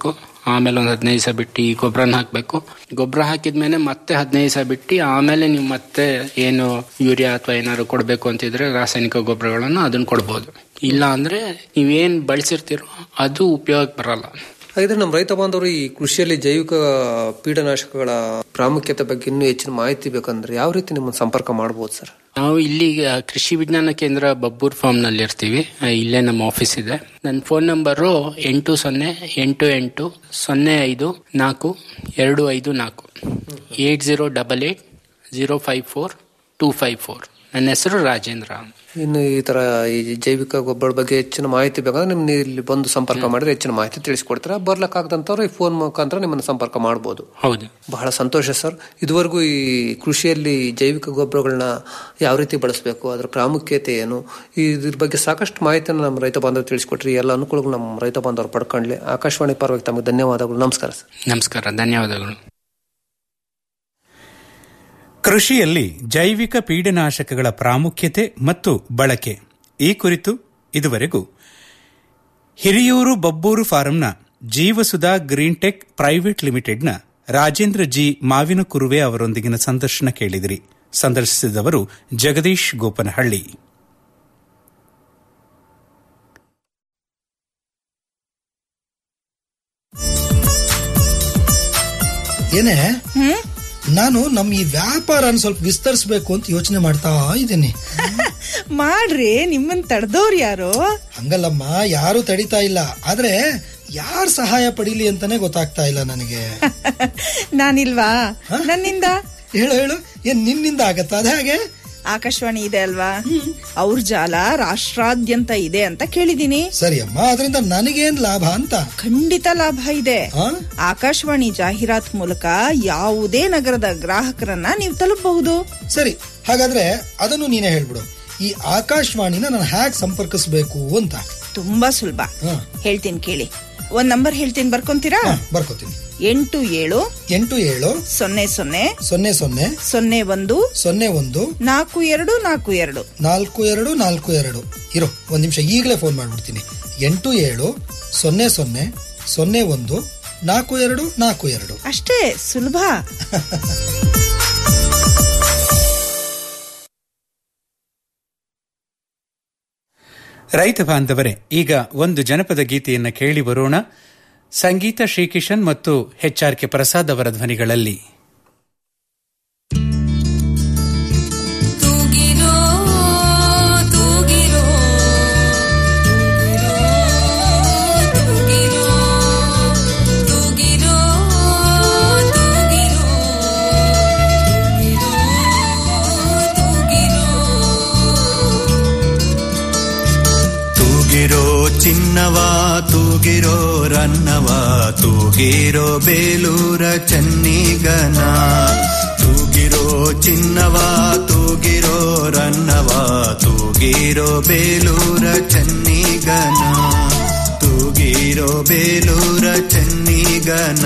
ಆಮೇಲೆ ಒಂದು ಹದಿನೈದು ದಿವಸ ಬಿಟ್ಟು ಈ ಗೊಬ್ಬರನ ಹಾಕಬೇಕು ಗೊಬ್ಬರ ಹಾಕಿದ್ಮೇಲೆ ಮತ್ತೆ ಹದಿನೈದು ದಿವಸ ಬಿಟ್ಟು ಆಮೇಲೆ ನೀವು ಮತ್ತೆ ಏನು ಯೂರಿಯಾ ಅಥವಾ ಏನಾದ್ರು ಕೊಡಬೇಕು ಅಂತಿದ್ರೆ ರಾಸಾಯನಿಕ ಗೊಬ್ಬರಗಳನ್ನು ಅದನ್ನ ಕೊಡ್ಬೋದು ಇಲ್ಲ ಅಂದ್ರೆ ನೀವೇನ್ ಬಳಸಿರ್ತೀರೋ ಅದು ಉಪಯೋಗ ಬರಲ್ಲ ಹಾಗಿದ್ರೆ ನಮ್ಮ ರೈತ ಬಾಂಧವರು ಈ ಕೃಷಿಯಲ್ಲಿ ಜೈವಿಕ ಪೀಡನಾಶಕಗಳ ಪ್ರಾಮುಖ್ಯತೆ ಬಗ್ಗೆ ಇನ್ನೂ ಹೆಚ್ಚಿನ ಮಾಹಿತಿ ಬೇಕಂದ್ರೆ ಯಾವ ರೀತಿ ನಿಮ್ಮನ್ನು ಸಂಪರ್ಕ ಮಾಡಬಹುದು ಸರ್ ನಾವು ಇಲ್ಲಿ ಆ, ಕೃಷಿ ವಿಜ್ಞಾನ ಕೇಂದ್ರ ಬಬ್ಬೂರ್ ಫಾರ್ಮ್ ನಲ್ಲಿ ಇರ್ತೀವಿ ಆ, ಇಲ್ಲೇ ನಮ್ಮ ಆಫೀಸ್ ಇದೆ ನನ್ನ ಫೋನ್ ನಂಬರು ಎಂಟು ಸೊನ್ನೆ ಎಂಟು ಎಂಟು ಸೊನ್ನೆ ಐದು ನಾಲ್ಕು ಎರಡು ಐದು ನಾಲ್ಕು eight zero double eight zero five four two five four ನನ್ನ ಹೆಸರು ರಾಜೇಂದ್ರ ಇನ್ನು ಈ ತರ ಈ ಜೈವಿಕ ಗೊಬ್ಬರ ಬಗ್ಗೆ ಹೆಚ್ಚಿನ ಮಾಹಿತಿ ಬೇಕಾದ್ರೆ ನಿಮ್ಗೆ ಇಲ್ಲಿ ಬಂದು ಸಂಪರ್ಕ ಮಾಡಿದ್ರೆ ಹೆಚ್ಚಿನ ಮಾಹಿತಿ ತಿಳಿಸ್ಕೊಡ್ತೀರಾ ಬರ್ಲಕ್ಕಾಗದಂತವ್ರು ಈ ಫೋನ್ ಮುಖಾಂತರ ನಿಮ್ಮನ್ನು ಸಂಪರ್ಕ ಮಾಡಬಹುದು ಹೌದು ಬಹಳ ಸಂತೋಷ ಸರ್ ಇದುವರೆಗೂ ಈ ಕೃಷಿಯಲ್ಲಿ ಜೈವಿಕ ಗೊಬ್ಬರಗಳನ್ನ ಯಾವ ರೀತಿ ಬಳಸಬೇಕು ಅದರ ಪ್ರಾಮುಖ್ಯತೆ ಏನು ಇದ್ರ ಬಗ್ಗೆ ಸಾಕಷ್ಟು ಮಾಹಿತಿಯನ್ನು ನಮ್ಮ ರೈತ ಬಾಂಧವರು ತಿಳಿಸ್ಕೊಟ್ರಿ ಎಲ್ಲ ಅನುಕೂಲಗಳು ನಮ್ಮ ರೈತ ಬಾಂಧವರು ಪಡ್ಕೊಂಡ್ಲಿ ಆಕಾಶವಾಣಿ ಪರವಾಗಿ ತಮಗೆ ಧನ್ಯವಾದಗಳು ನಮಸ್ಕಾರ ಸರ್ ನಮಸ್ಕಾರ ಧನ್ಯವಾದಗಳು ಕೃಷಿಯಲ್ಲಿ ಜೈವಿಕ ಪೀಡನಾಶಕಗಳ ಪ್ರಾಮುಖ್ಯತೆ ಮತ್ತು ಬಳಕೆ ಈ ಕುರಿತು ಇದುವರೆಗೂ ಹಿರಿಯೂರು ಬಬ್ಬೂರು ಫಾರಂನ ಜೀವಸುಧಾ ಗ್ರೀನ್ಟೆಕ್ ಪ್ರೈವೇಟ್ ಲಿಮಿಟೆಡ್ನ ರಾಜೇಂದ್ರ ಜಿ ಮಾವಿನ ಕುರುವೆ ಅವರೊಂದಿಗಿನ ಸಂದರ್ಶನ ಕೇಳಿದಿರಿ ಸಂದರ್ಶಿಸಿದವರು ಜಗದೀಶ್ ಗೋಪನಹಳ್ಳಿ ಏನೇ ನಾನು ನಮ್ ಈ ವ್ಯಾಪಾರನ ಸ್ವಲ್ಪ ವಿಸ್ತರಿಸಬೇಕು ಅಂತ ಯೋಚನೆ ಮಾಡ್ತಾ ಇದ್ದೀನಿ ಮಾಡ್ರಿ ನಿಮ್ಮನ್ ತಡೆದವ್ರು ಯಾರು ಹಂಗಲ್ಲಮ್ಮ ಯಾರು ತಡಿತಾ ಇಲ್ಲ ಆದ್ರೆ ಯಾರ್ ಸಹಾಯ ಪಡೀಲಿ ಅಂತಾನೆ ಗೊತ್ತಾಗ್ತಾ ಇಲ್ಲ ನನಗೆ ನಾನಿಲ್ವಾ ನನ್ನಿಂದ ಹೇಳು ಹೇಳು ಏನ್ ನಿನ್ನಿಂದ ಆಗತ್ತಾ ಅದೇ ಹಾಗೆ ಆಕಾಶವಾಣಿ ಇದೆ ಅಲ್ವಾ ಅವ್ರ ಜಾಲ ರಾಷ್ಟ್ರಾದ್ಯಂತ ಇದೆ ಅಂತ ಕೇಳಿದೀನಿ ಸರಿ ಅಮ್ಮ ಅದರಿಂದ ನನಗೇನ್ ಲಾಭ ಅಂತ ಖಂಡಿತ ಲಾಭ ಇದೆ ಆಕಾಶವಾಣಿ ಜಾಹೀರಾತ್ ಮೂಲಕ ಯಾವುದೇ ನಗರದ ಗ್ರಾಹಕರನ್ನ ನೀವು ತಲುಪಬಹುದು ಸರಿ ಹಾಗಾದ್ರೆ ಅದನ್ನು ನೀನೇ ಹೇಳ್ಬಿಡು ಈ ಆಕಾಶವಾಣಿನ ನಾನು ಹ್ಯಾಕ್ ಸಂಪರ್ಕಿಸಬೇಕು ಅಂತ ತುಂಬಾ ಸುಲಭ ಹೇಳ್ತೀನಿ ಕೇಳಿ ಒಂದ್ ನಂಬರ್ ಹೇಳ್ತೀನಿ ಬರ್ಕೊಂತೀರಾ ಬರ್ಕೋತೀನಿ ಎಂಟು ಏಳು ಎಂಟು ಏಳು ಸೊನ್ನೆ ಸೊನ್ನೆ ಸೊನ್ನೆ ಸೊನ್ನೆ ಸೊನ್ನೆ ಒಂದು ಸೊನ್ನೆ ಒಂದು ನಾಲ್ಕು ಎರಡು ನಾಲ್ಕು ಎರಡು ನಾಲ್ಕು ಎರಡು ನಾಲ್ಕು ಎರಡು ಇರೋ ಒಂದ್ ನಿಮಿಷ ಈಗಲೇ ಫೋನ್ ಮಾಡ್ಬಿಡ್ತೀನಿ ಎಂಟು ಏಳು ಸೊನ್ನೆ ಸೊನ್ನೆ ಸೊನ್ನೆ ಒಂದು ನಾಲ್ಕು ಎರಡು ನಾಲ್ಕು ಎರಡು ಅಷ್ಟೇ ಸುಲಭ ರೈತ ಬಾಂಧವರೇ ಈಗ ಒಂದು ಜನಪದ ಗೀತೆಯನ್ನು ಕೇಳಿ ಬರೋಣ ಸಂಗೀತ ಶ್ರೀಕಿಶನ್ ಮತ್ತು ಎಚ್ ಆರ್ ಕೆ ಪ್ರಸಾದ್ ಅವರ ಧ್ವನಿಗಳಲ್ಲಿ ತೂಗಿರೋ ತೂಗಿರೋ ತೂಗಿರೋ ತೂಗಿರೋ ತೂಗಿರೋ ತೂಗಿರೋ ಚಿನ್ನವ ತೂಗಿರೋ ರನ್ನವ ತೂಗಿರೋ ಬೇಲೂರ ಚನ್ನಿಗನ ತೂಗಿರೋ ಚಿನ್ನವ ತೂಗಿರೋ ರನ್ನವ ತೂಗಿರೋ ಬೇಲೂರ ಚನ್ನಿಗನ ತೂಗಿರೋ ಬೇಲೂರ ಚನ್ನಿಗನ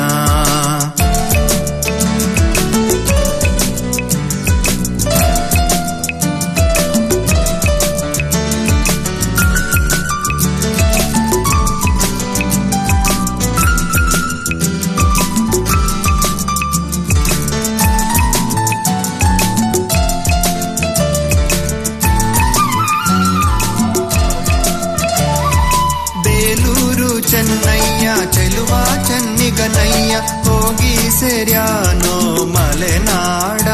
ಬೇಲೂರು ಚೆನ್ನಯ್ಯ ಚೆಲುವ ಚನ್ನಿಗನಯ್ಯ ಹೋಗಿ ಸೇರ್ಯಾನೋ ಮಲೆನಾಡ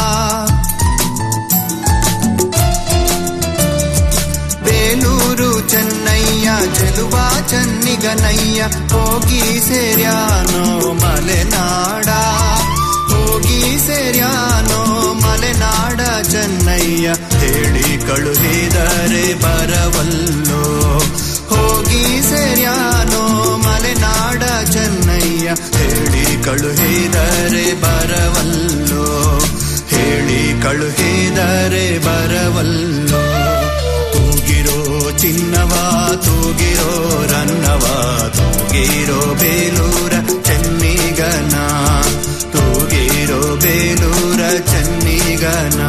ಬೇಲೂರು ಚೆನ್ನಯ್ಯ ಚೆಲುವ ಚನ್ನಿಗನಯ್ಯ ಹೋಗಿ ಸೇರ್ಯಾನೋ ಮಲೆನಾಡ ಹೋಗಿ ಸೇರ್ಯಾನೋ ಮಲೆನಾಡ ಚೆನ್ನಯ್ಯ ಹೇಳಿ ಕಳುಹಿದರೆ ಬರವಲ್ಲೋ ಹೋಗಿ ಸೇರ್ಯಾನೋ ಮಲೆನಾಡ ಚೆನ್ನಯ್ಯ ಹೇಳಿ ಕಳುಹಿದರೆ ಬರವಲ್ಲೋ ಹೇಳಿ ಕಳುಹಿದರೆ ಬರವಲ್ಲೋ ತೂಗಿರೋ ಚಿನ್ನವ ತೂಗಿರೋ ರನ್ನವ ತೂಗಿರೋ ಬೇಲೂರ ಚೆನ್ನಿಗನ ತೂಗಿರೋ ಬೇಲೂರ ಚೆನ್ನಿಗನ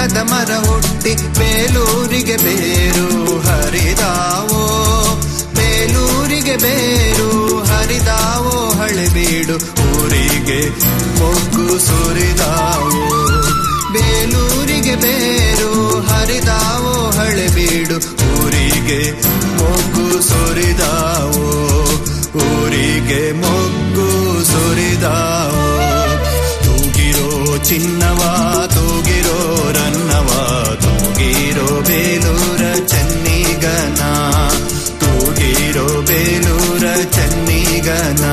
ಆಲದ ಮರ ಹುಟ್ಟಿ ಬೇಲೂರಿಗೆ ಬೇರು ಹರಿದಾವೋ ಬೇಲೂರಿಗೆ ಬೇರು ಹರಿದಾವೋ ಹಳೆಬೀಡು ಊರಿಗೆ ಮೊಗ್ಗು ಸುರಿದಾವೋ ಬೇಲೂರಿಗೆ ಬೇರು ಹರಿದಾವೋ ಹಳೆಬೀಡು ಊರಿಗೆ ಮೊಗ್ಗು ಸುರಿದಾವೋ ಊರಿಗೆ ಮೊಗ್ಗು ಸುರಿದಾವೋ ತೂಗಿರೋ ಚಿನ್ನವ ತೂಗಿರೋ ರನ್ನವ ತೂಗಿರೋ ಬೇಲೂರ ಚೆನ್ನಿಗನ ತೂಗಿರೋ ಬೇಲೂರ ಚೆನ್ನಿಗನ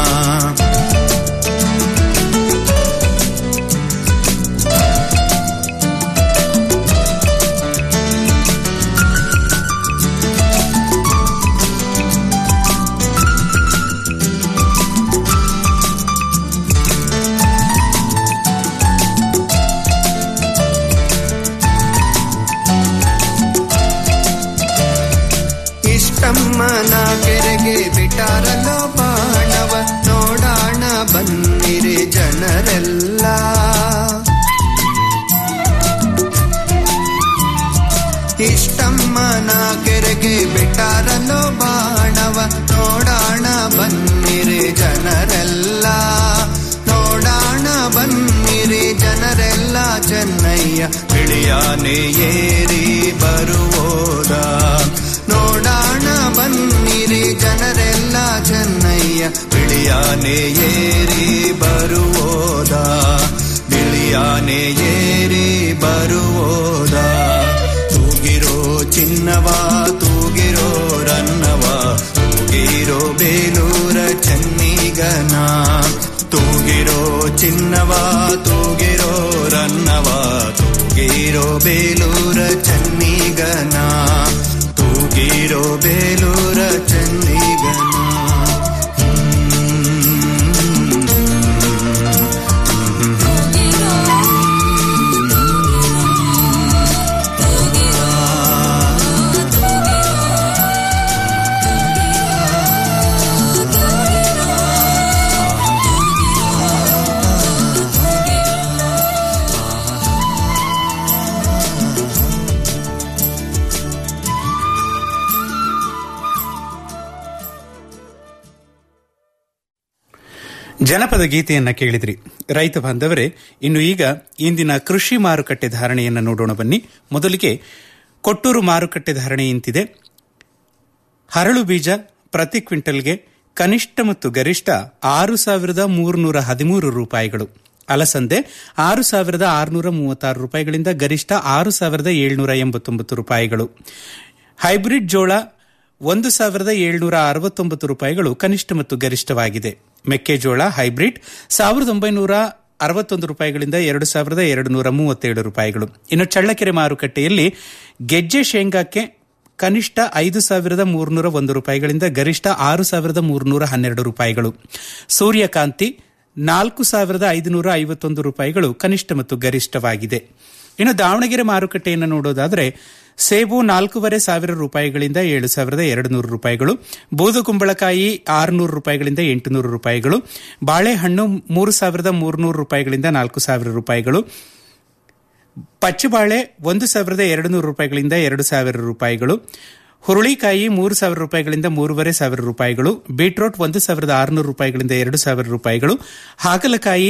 ಇಷ್ಟಮ್ಮನ ಕೆರೆಗೆ ಬಿಟಾರಲ್ಲೋ ಬಾಣವ ನೋಡಾಣ ಬನ್ನಿರಿ ಜನರೆಲ್ಲ ಇಷ್ಟಮ್ಮನ ಕೆರೆಗೆ ಬಿಟಾರಲ್ಲೋ ಬಾಣವ ನೋಡಾಣ ಬನ್ನಿರಿ ಜನರೆಲ್ಲ ನೋಡಾಣ ಬನ್ನಿರಿ ಜನರೆಲ್ಲ ಚೆನ್ನಯ್ಯ ಬಿಳಿಯಾನೆ ಏರಿ ಬರುವೋದ ನೋಡಾಣ ಬನ್ನಿರಿ ಜನರೆಲ್ಲ ಚೆನ್ನಯ್ಯ ಬಿಳಿಯಾನೆ ಏರಿ ಬರುವೋದ ಬಿಳಿಯಾನೆ ಏರಿ ಬರುವೋದ ತೂಗಿರೋ ಚಿನ್ನವ ತೂಗಿರೋ ರನ್ನವ ತೂಗಿರೋ ಬೇಲೂರ ಚೆನ್ನಿಗನ ತೂಗಿರೋ ಚಿನ್ನವ ತೂಗಿರೋ ರನ್ನವ ತೂಗಿರೋ ಬೇಲೂರ ಚೆನ್ನಿಗನ ತೂಗಿರೋ ಬೇಲೂರ ಚೆನ್ನಿಗನ ಜನಪದ ಗೀತೆಯನ್ನ ಕೇಳಿದ್ರಿ ರೈತ ಬಾಂಧವರೇ ಇನ್ನು ಈಗ ಇಂದಿನ ಕೃಷಿ ಮಾರುಕಟ್ಟೆ ಧಾರಣೆಯನ್ನು ನೋಡೋಣ ಬನ್ನಿ ಮೊದಲಿಗೆ ಕೊಟ್ಟೂರು ಮಾರುಕಟ್ಟೆ ಧಾರಣೆ ಇಂತಿದೆ ಹರಳು ಬೀಜ ಪ್ರತಿ ಕ್ವಿಂಟಲ್ಗೆ ಕನಿಷ್ಠ ಮತ್ತು ಗರಿಷ್ಠ ಆರು ಸಾವಿರದ ಮೂರುನೂರ ಹದಿಮೂರು ರೂಪಾಯಿಗಳು ಅಲಸಂದೆ ಆರು ಸಾವಿರದ ಆರುನೂರ ಮೂವತ್ತಾರು ರೂಪಾಯಿಗಳಿಂದ ಗರಿಷ್ಠ ಆರು ಸಾವಿರದ ಏಳ್ನೂರ ಎಂಬತ್ತೊಂಬತ್ತು ರೂಪಾಯಿಗಳು ಹೈಬ್ರಿಡ್ ಜೋಳ ಒಂದು ಸಾವಿರದ ಏಳ್ನೂರ ಅರವತ್ತೊಂಬತ್ತು ರೂಪಾಯಿಗಳು ಕನಿಷ್ಠ ಮತ್ತು ಗರಿಷ್ಠವಾಗಿದೆ ಮೆಕ್ಕೆಜೋಳ ಹೈಬ್ರಿಡ್ ಸಾವಿರದ ಒಂಬೈನೂರ ಅರವತ್ತೊಂದು ರೂಪಾಯಿಗಳಿಂದ ಎರಡು ಸಾವಿರದ ಎರಡು ನೂರ ಮೂವತ್ತೇಳು ರೂಪಾಯಿಗಳು ಇನ್ನು ಚಳ್ಳಕೆರೆ ಮಾರುಕಟ್ಟೆಯಲ್ಲಿ ಗೆಜ್ಜೆ ಶೇಂಗಾಕ್ಕೆ ಕನಿಷ್ಠ ಐದು ಸಾವಿರದ ಮೂರುನೂರ ಒಂದು ರೂಪಾಯಿಗಳಿಂದ ಗರಿಷ್ಠ ಆರು ಸಾವಿರದ ಮೂರುನೂರ ಹನ್ನೆರಡು ರೂಪಾಯಿಗಳು ಸೂರ್ಯಕಾಂತಿ ನಾಲ್ಕು ಸಾವಿರದ ಐದುನೂರ ಐವತ್ತೊಂದು ರೂಪಾಯಿಗಳು ಕನಿಷ್ಠ ಮತ್ತು ಗರಿಷ್ಠವಾಗಿದೆ ಇನ್ನು ದಾವಣಗೆರೆ ಮಾರುಕಟ್ಟೆಯನ್ನು ನೋಡೋದಾದರೆ ಸೇಬು ನಾಲ್ಕೂವರೆ ಸಾವಿರ ರೂಪಾಯಿಗಳಿಂದ ಏಳು ಸಾವಿರದ ಎರಡು ನೂರು ರೂಪಾಯಿಗಳು ಬೂದು ಕುಂಬಳಕಾಯಿ ಆರುನೂರು ರೂಪಾಯಿಗಳಿಂದ ಎಂಟುನೂರು ರೂಪಾಯಿಗಳು ಬಾಳೆಹಣ್ಣು ಮೂರು ಸಾವಿರದ ಮೂರುನೂರು ರೂಪಾಯಿಗಳಿಂದ ನಾಲ್ಕು ಸಾವಿರ ರೂಪಾಯಿಗಳು ಪಚ್ಚಬಾಳೆ ಒಂದು ಸಾವಿರದ ಎರಡು ನೂರು ರೂಪಾಯಿಗಳಿಂದ ಎರಡು ಸಾವಿರ ರೂಪಾಯಿಗಳು ಹುರುಳಿಕಾಯಿ ಮೂರು ಸಾವಿರ ರೂಪಾಯಿಗಳಿಂದ ಮೂರುವರೆ ಸಾವಿರ ರೂಪಾಯಿಗಳು ಬೀಟ್ರೋಟ್ ಒಂದು ಸಾವಿರದ ಆರುನೂರು ರೂಪಾಯಿಗಳಿಂದ ಎರಡು ಸಾವಿರ ರೂಪಾಯಿಗಳು ಹಾಗಲಕಾಯಿ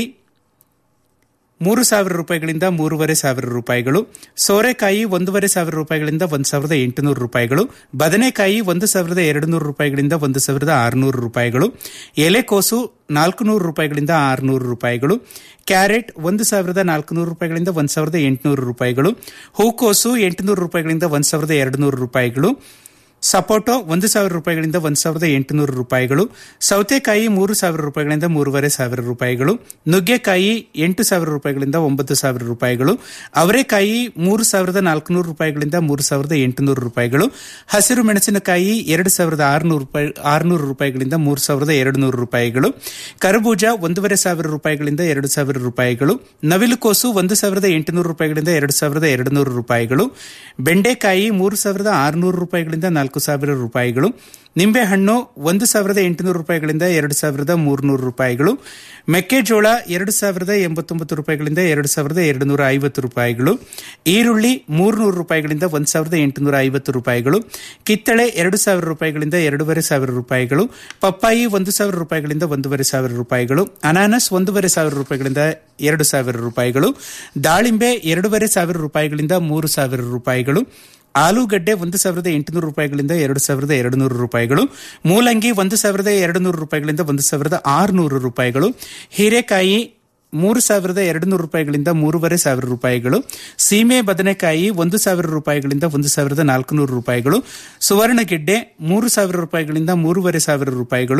ಮೂರು ಸಾವಿರ ರೂಪಾಯಿಗಳಿಂದ ಮೂರುವರೆ ಸಾವಿರ ರೂಪಾಯಿಗಳು ಸೋರೆಕಾಯಿ ಒಂದೂವರೆ ಸಾವಿರ ರೂಪಾಯಿಗಳಿಂದ ಒಂದು ಸಾವಿರದ ಎಂಟುನೂರು ರೂಪಾಯಿಗಳು ಬದನೆಕಾಯಿ ಒಂದು ಸಾವಿರದ ಎರಡು ನೂರು ರೂಪಾಯಿಗಳಿಂದ ಒಂದು ಸಾವಿರದ ಆರುನೂರು ರೂಪಾಯಿಗಳು ಎಲೆಕೋಸು ನಾಲ್ಕು ನೂರು ರೂಪಾಯಿಗಳಿಂದ ಆರುನೂರು ರೂಪಾಯಿಗಳು ಕ್ಯಾರೆಟ್ ಒಂದು ಸಾವಿರದ ನಾಲ್ಕುನೂರು ರೂಪಾಯಿಗಳಿಂದ ಒಂದು ಸಾವಿರದ ಎಂಟುನೂರು ರೂಪಾಯಿಗಳು ಹೂಕೋಸು ಎಂಟುನೂರು ರೂಪಾಯಿಗಳಿಂದ ಒಂದು ಸಾವಿರದ ಎರಡು ನೂರು ರೂಪಾಯಿಗಳು ಸಪೋಟೊ ಒಂದು ಸಾವಿರ ರೂಪಾಯಿಗಳಿಂದ ಒಂದು ಸಾವಿರದ ಎಂಟುನೂರು ರೂಪಾಯಿಗಳು ಸೌತೆಕಾಯಿ ಮೂರು ಸಾವಿರ ರೂಪಾಯಿಗಳಿಂದ ಮೂರುವರೆ ಸಾವಿರ ರೂಪಾಯಿಗಳು ನುಗ್ಗೆಕಾಯಿ ಎಂಟು ಸಾವಿರ ರೂಪಾಯಿಗಳಿಂದ ಒಂಬತ್ತು ಸಾವಿರ ರೂಪಾಯಿಗಳು ಅವರೆಕಾಯಿ ಮೂರು ಸಾವಿರದ ನಾಲ್ಕುನೂರು ರೂಪಾಯಿಗಳಿಂದ ಮೂರು ಸಾವಿರದ ಎಂಟುನೂರು ರೂಪಾಯಿಗಳು ಹಸಿರು ಮೆಣಸಿನಕಾಯಿ ಎರಡು ಸಾವಿರದ ಆರುನೂರು ರೂಪಾಯಿ ಆರುನೂರು ರೂಪಾಯಿಗಳಿಂದ ಮೂರು ಸಾವಿರದ ಎರಡು ನೂರು ರೂಪಾಯಿಗಳು ಕರಬೂಜ ಒಂದೂವರೆ ಸಾವಿರ ರೂಪಾಯಿಗಳಿಂದ ಎರಡು ಸಾವಿರ ರೂಪಾಯಿಗಳು ನವಿಲುಕೋಸು ಒಂದು ಸಾವಿರದ ಎಂಟುನೂರು ರೂಪಾಯಿಗಳಿಂದ ಎರಡು ಸಾವಿರದ ಎರಡು ನೂರು ರೂಪಾಯಿಗಳು ಬೆಂಡೆಕಾಯಿ ಮೂರು ಸಾವಿರದ ಆರುನೂರು ರೂಪಾಯಿಗಳಿಂದ ನಾಲ್ಕು ನಾಲ್ಕು ಸಾವಿರ ರೂಪಾಯಿಗಳು ನಿಂಬೆಹಣ್ಣು ಒಂದು ಸಾವಿರದ ಎಂಟುನೂರು ರೂಪಾಯಿಗಳಿಂದ ಎರಡು ಸಾವಿರದ ಮೂರುನೂರು ರೂಪಾಯಿಗಳು ಮೆಕ್ಕೆಜೋಳ ಎರಡು ಸಾವಿರದ ಎಂಬತ್ತೊಂಬತ್ತು ರೂಪಾಯಿಗಳಿಂದ ಎರಡು ಸಾವಿರದ ಎರಡು ನೂರ ಐವತ್ತು ರೂಪಾಯಿಗಳು ಈರುಳ್ಳಿ ಮೂರುನೂರು ರೂಪಾಯಿಗಳಿಂದ ಒಂದು ಸಾವಿರದ ಎಂಟುನೂರ ಐವತ್ತು ರೂಪಾಯಿಗಳು ಕಿತ್ತಳೆ ಎರಡು ಸಾವಿರ ರೂಪಾಯಿಗಳಿಂದ ಎರಡೂವರೆ ಸಾವಿರ ರೂಪಾಯಿಗಳು ಪಪ್ಪಾಯಿ ಒಂದು ಸಾವಿರ ರೂಪಾಯಿಗಳಿಂದ ಒಂದೂವರೆ ಸಾವಿರ ರೂಪಾಯಿಗಳು ಅನಾನಸ್ ಒಂದೂವರೆ ಸಾವಿರ ರೂಪಾಯಿಗಳಿಂದ ಎರಡು ಸಾವಿರ ರೂಪಾಯಿಗಳು ದಾಳಿಂಬೆ ಎರಡೂವರೆ ಸಾವಿರ ರೂಪಾಯಿಗಳಿಂದ ಮೂರು ಸಾವಿರ ರೂಪಾಯಿಗಳು ಆಲೂಗಡ್ಡೆ ಒಂದು ಸಾವಿರದ ಎಂಟುನೂರು ರೂಪಾಯಿಗಳಿಂದ ಎರಡು ಸಾವಿರದ ಎರಡು ನೂರು ರೂಪಾಯಿಗಳು ಮೂಲಂಗಿ ಒಂದು ಸಾವಿರದ ಎರಡು ನೂರು ರೂಪಾಯಿಗಳಿಂದ ಒಂದು ಸಾವಿರದ ಆರುನೂರು ರೂಪಾಯಿಗಳು ಹೀರೆಕಾಯಿ ಮೂರು ಸಾವಿರದ ಎರಡು ನೂರು ರೂಪಾಯಿಗಳಿಂದ ಮೂರುವರೆ ಸಾವಿರ ರೂಪಾಯಿಗಳು ಸೀಮೆ ಬದನೆಕಾಯಿ ಒಂದು ಸಾವಿರ ರೂಪಾಯಿಗಳಿಂದ ಒಂದು ಸಾವಿರದ ನಾಲ್ಕು ನೂರು ರೂಪಾಯಿಗಳು ಸುವರ್ಣಗೆಡ್ಡೆ ಮೂರು ಸಾವಿರ ರೂಪಾಯಿಗಳಿಂದ ಮೂರುವರೆ ಸಾವಿರ ರೂಪಾಯಿಗಳು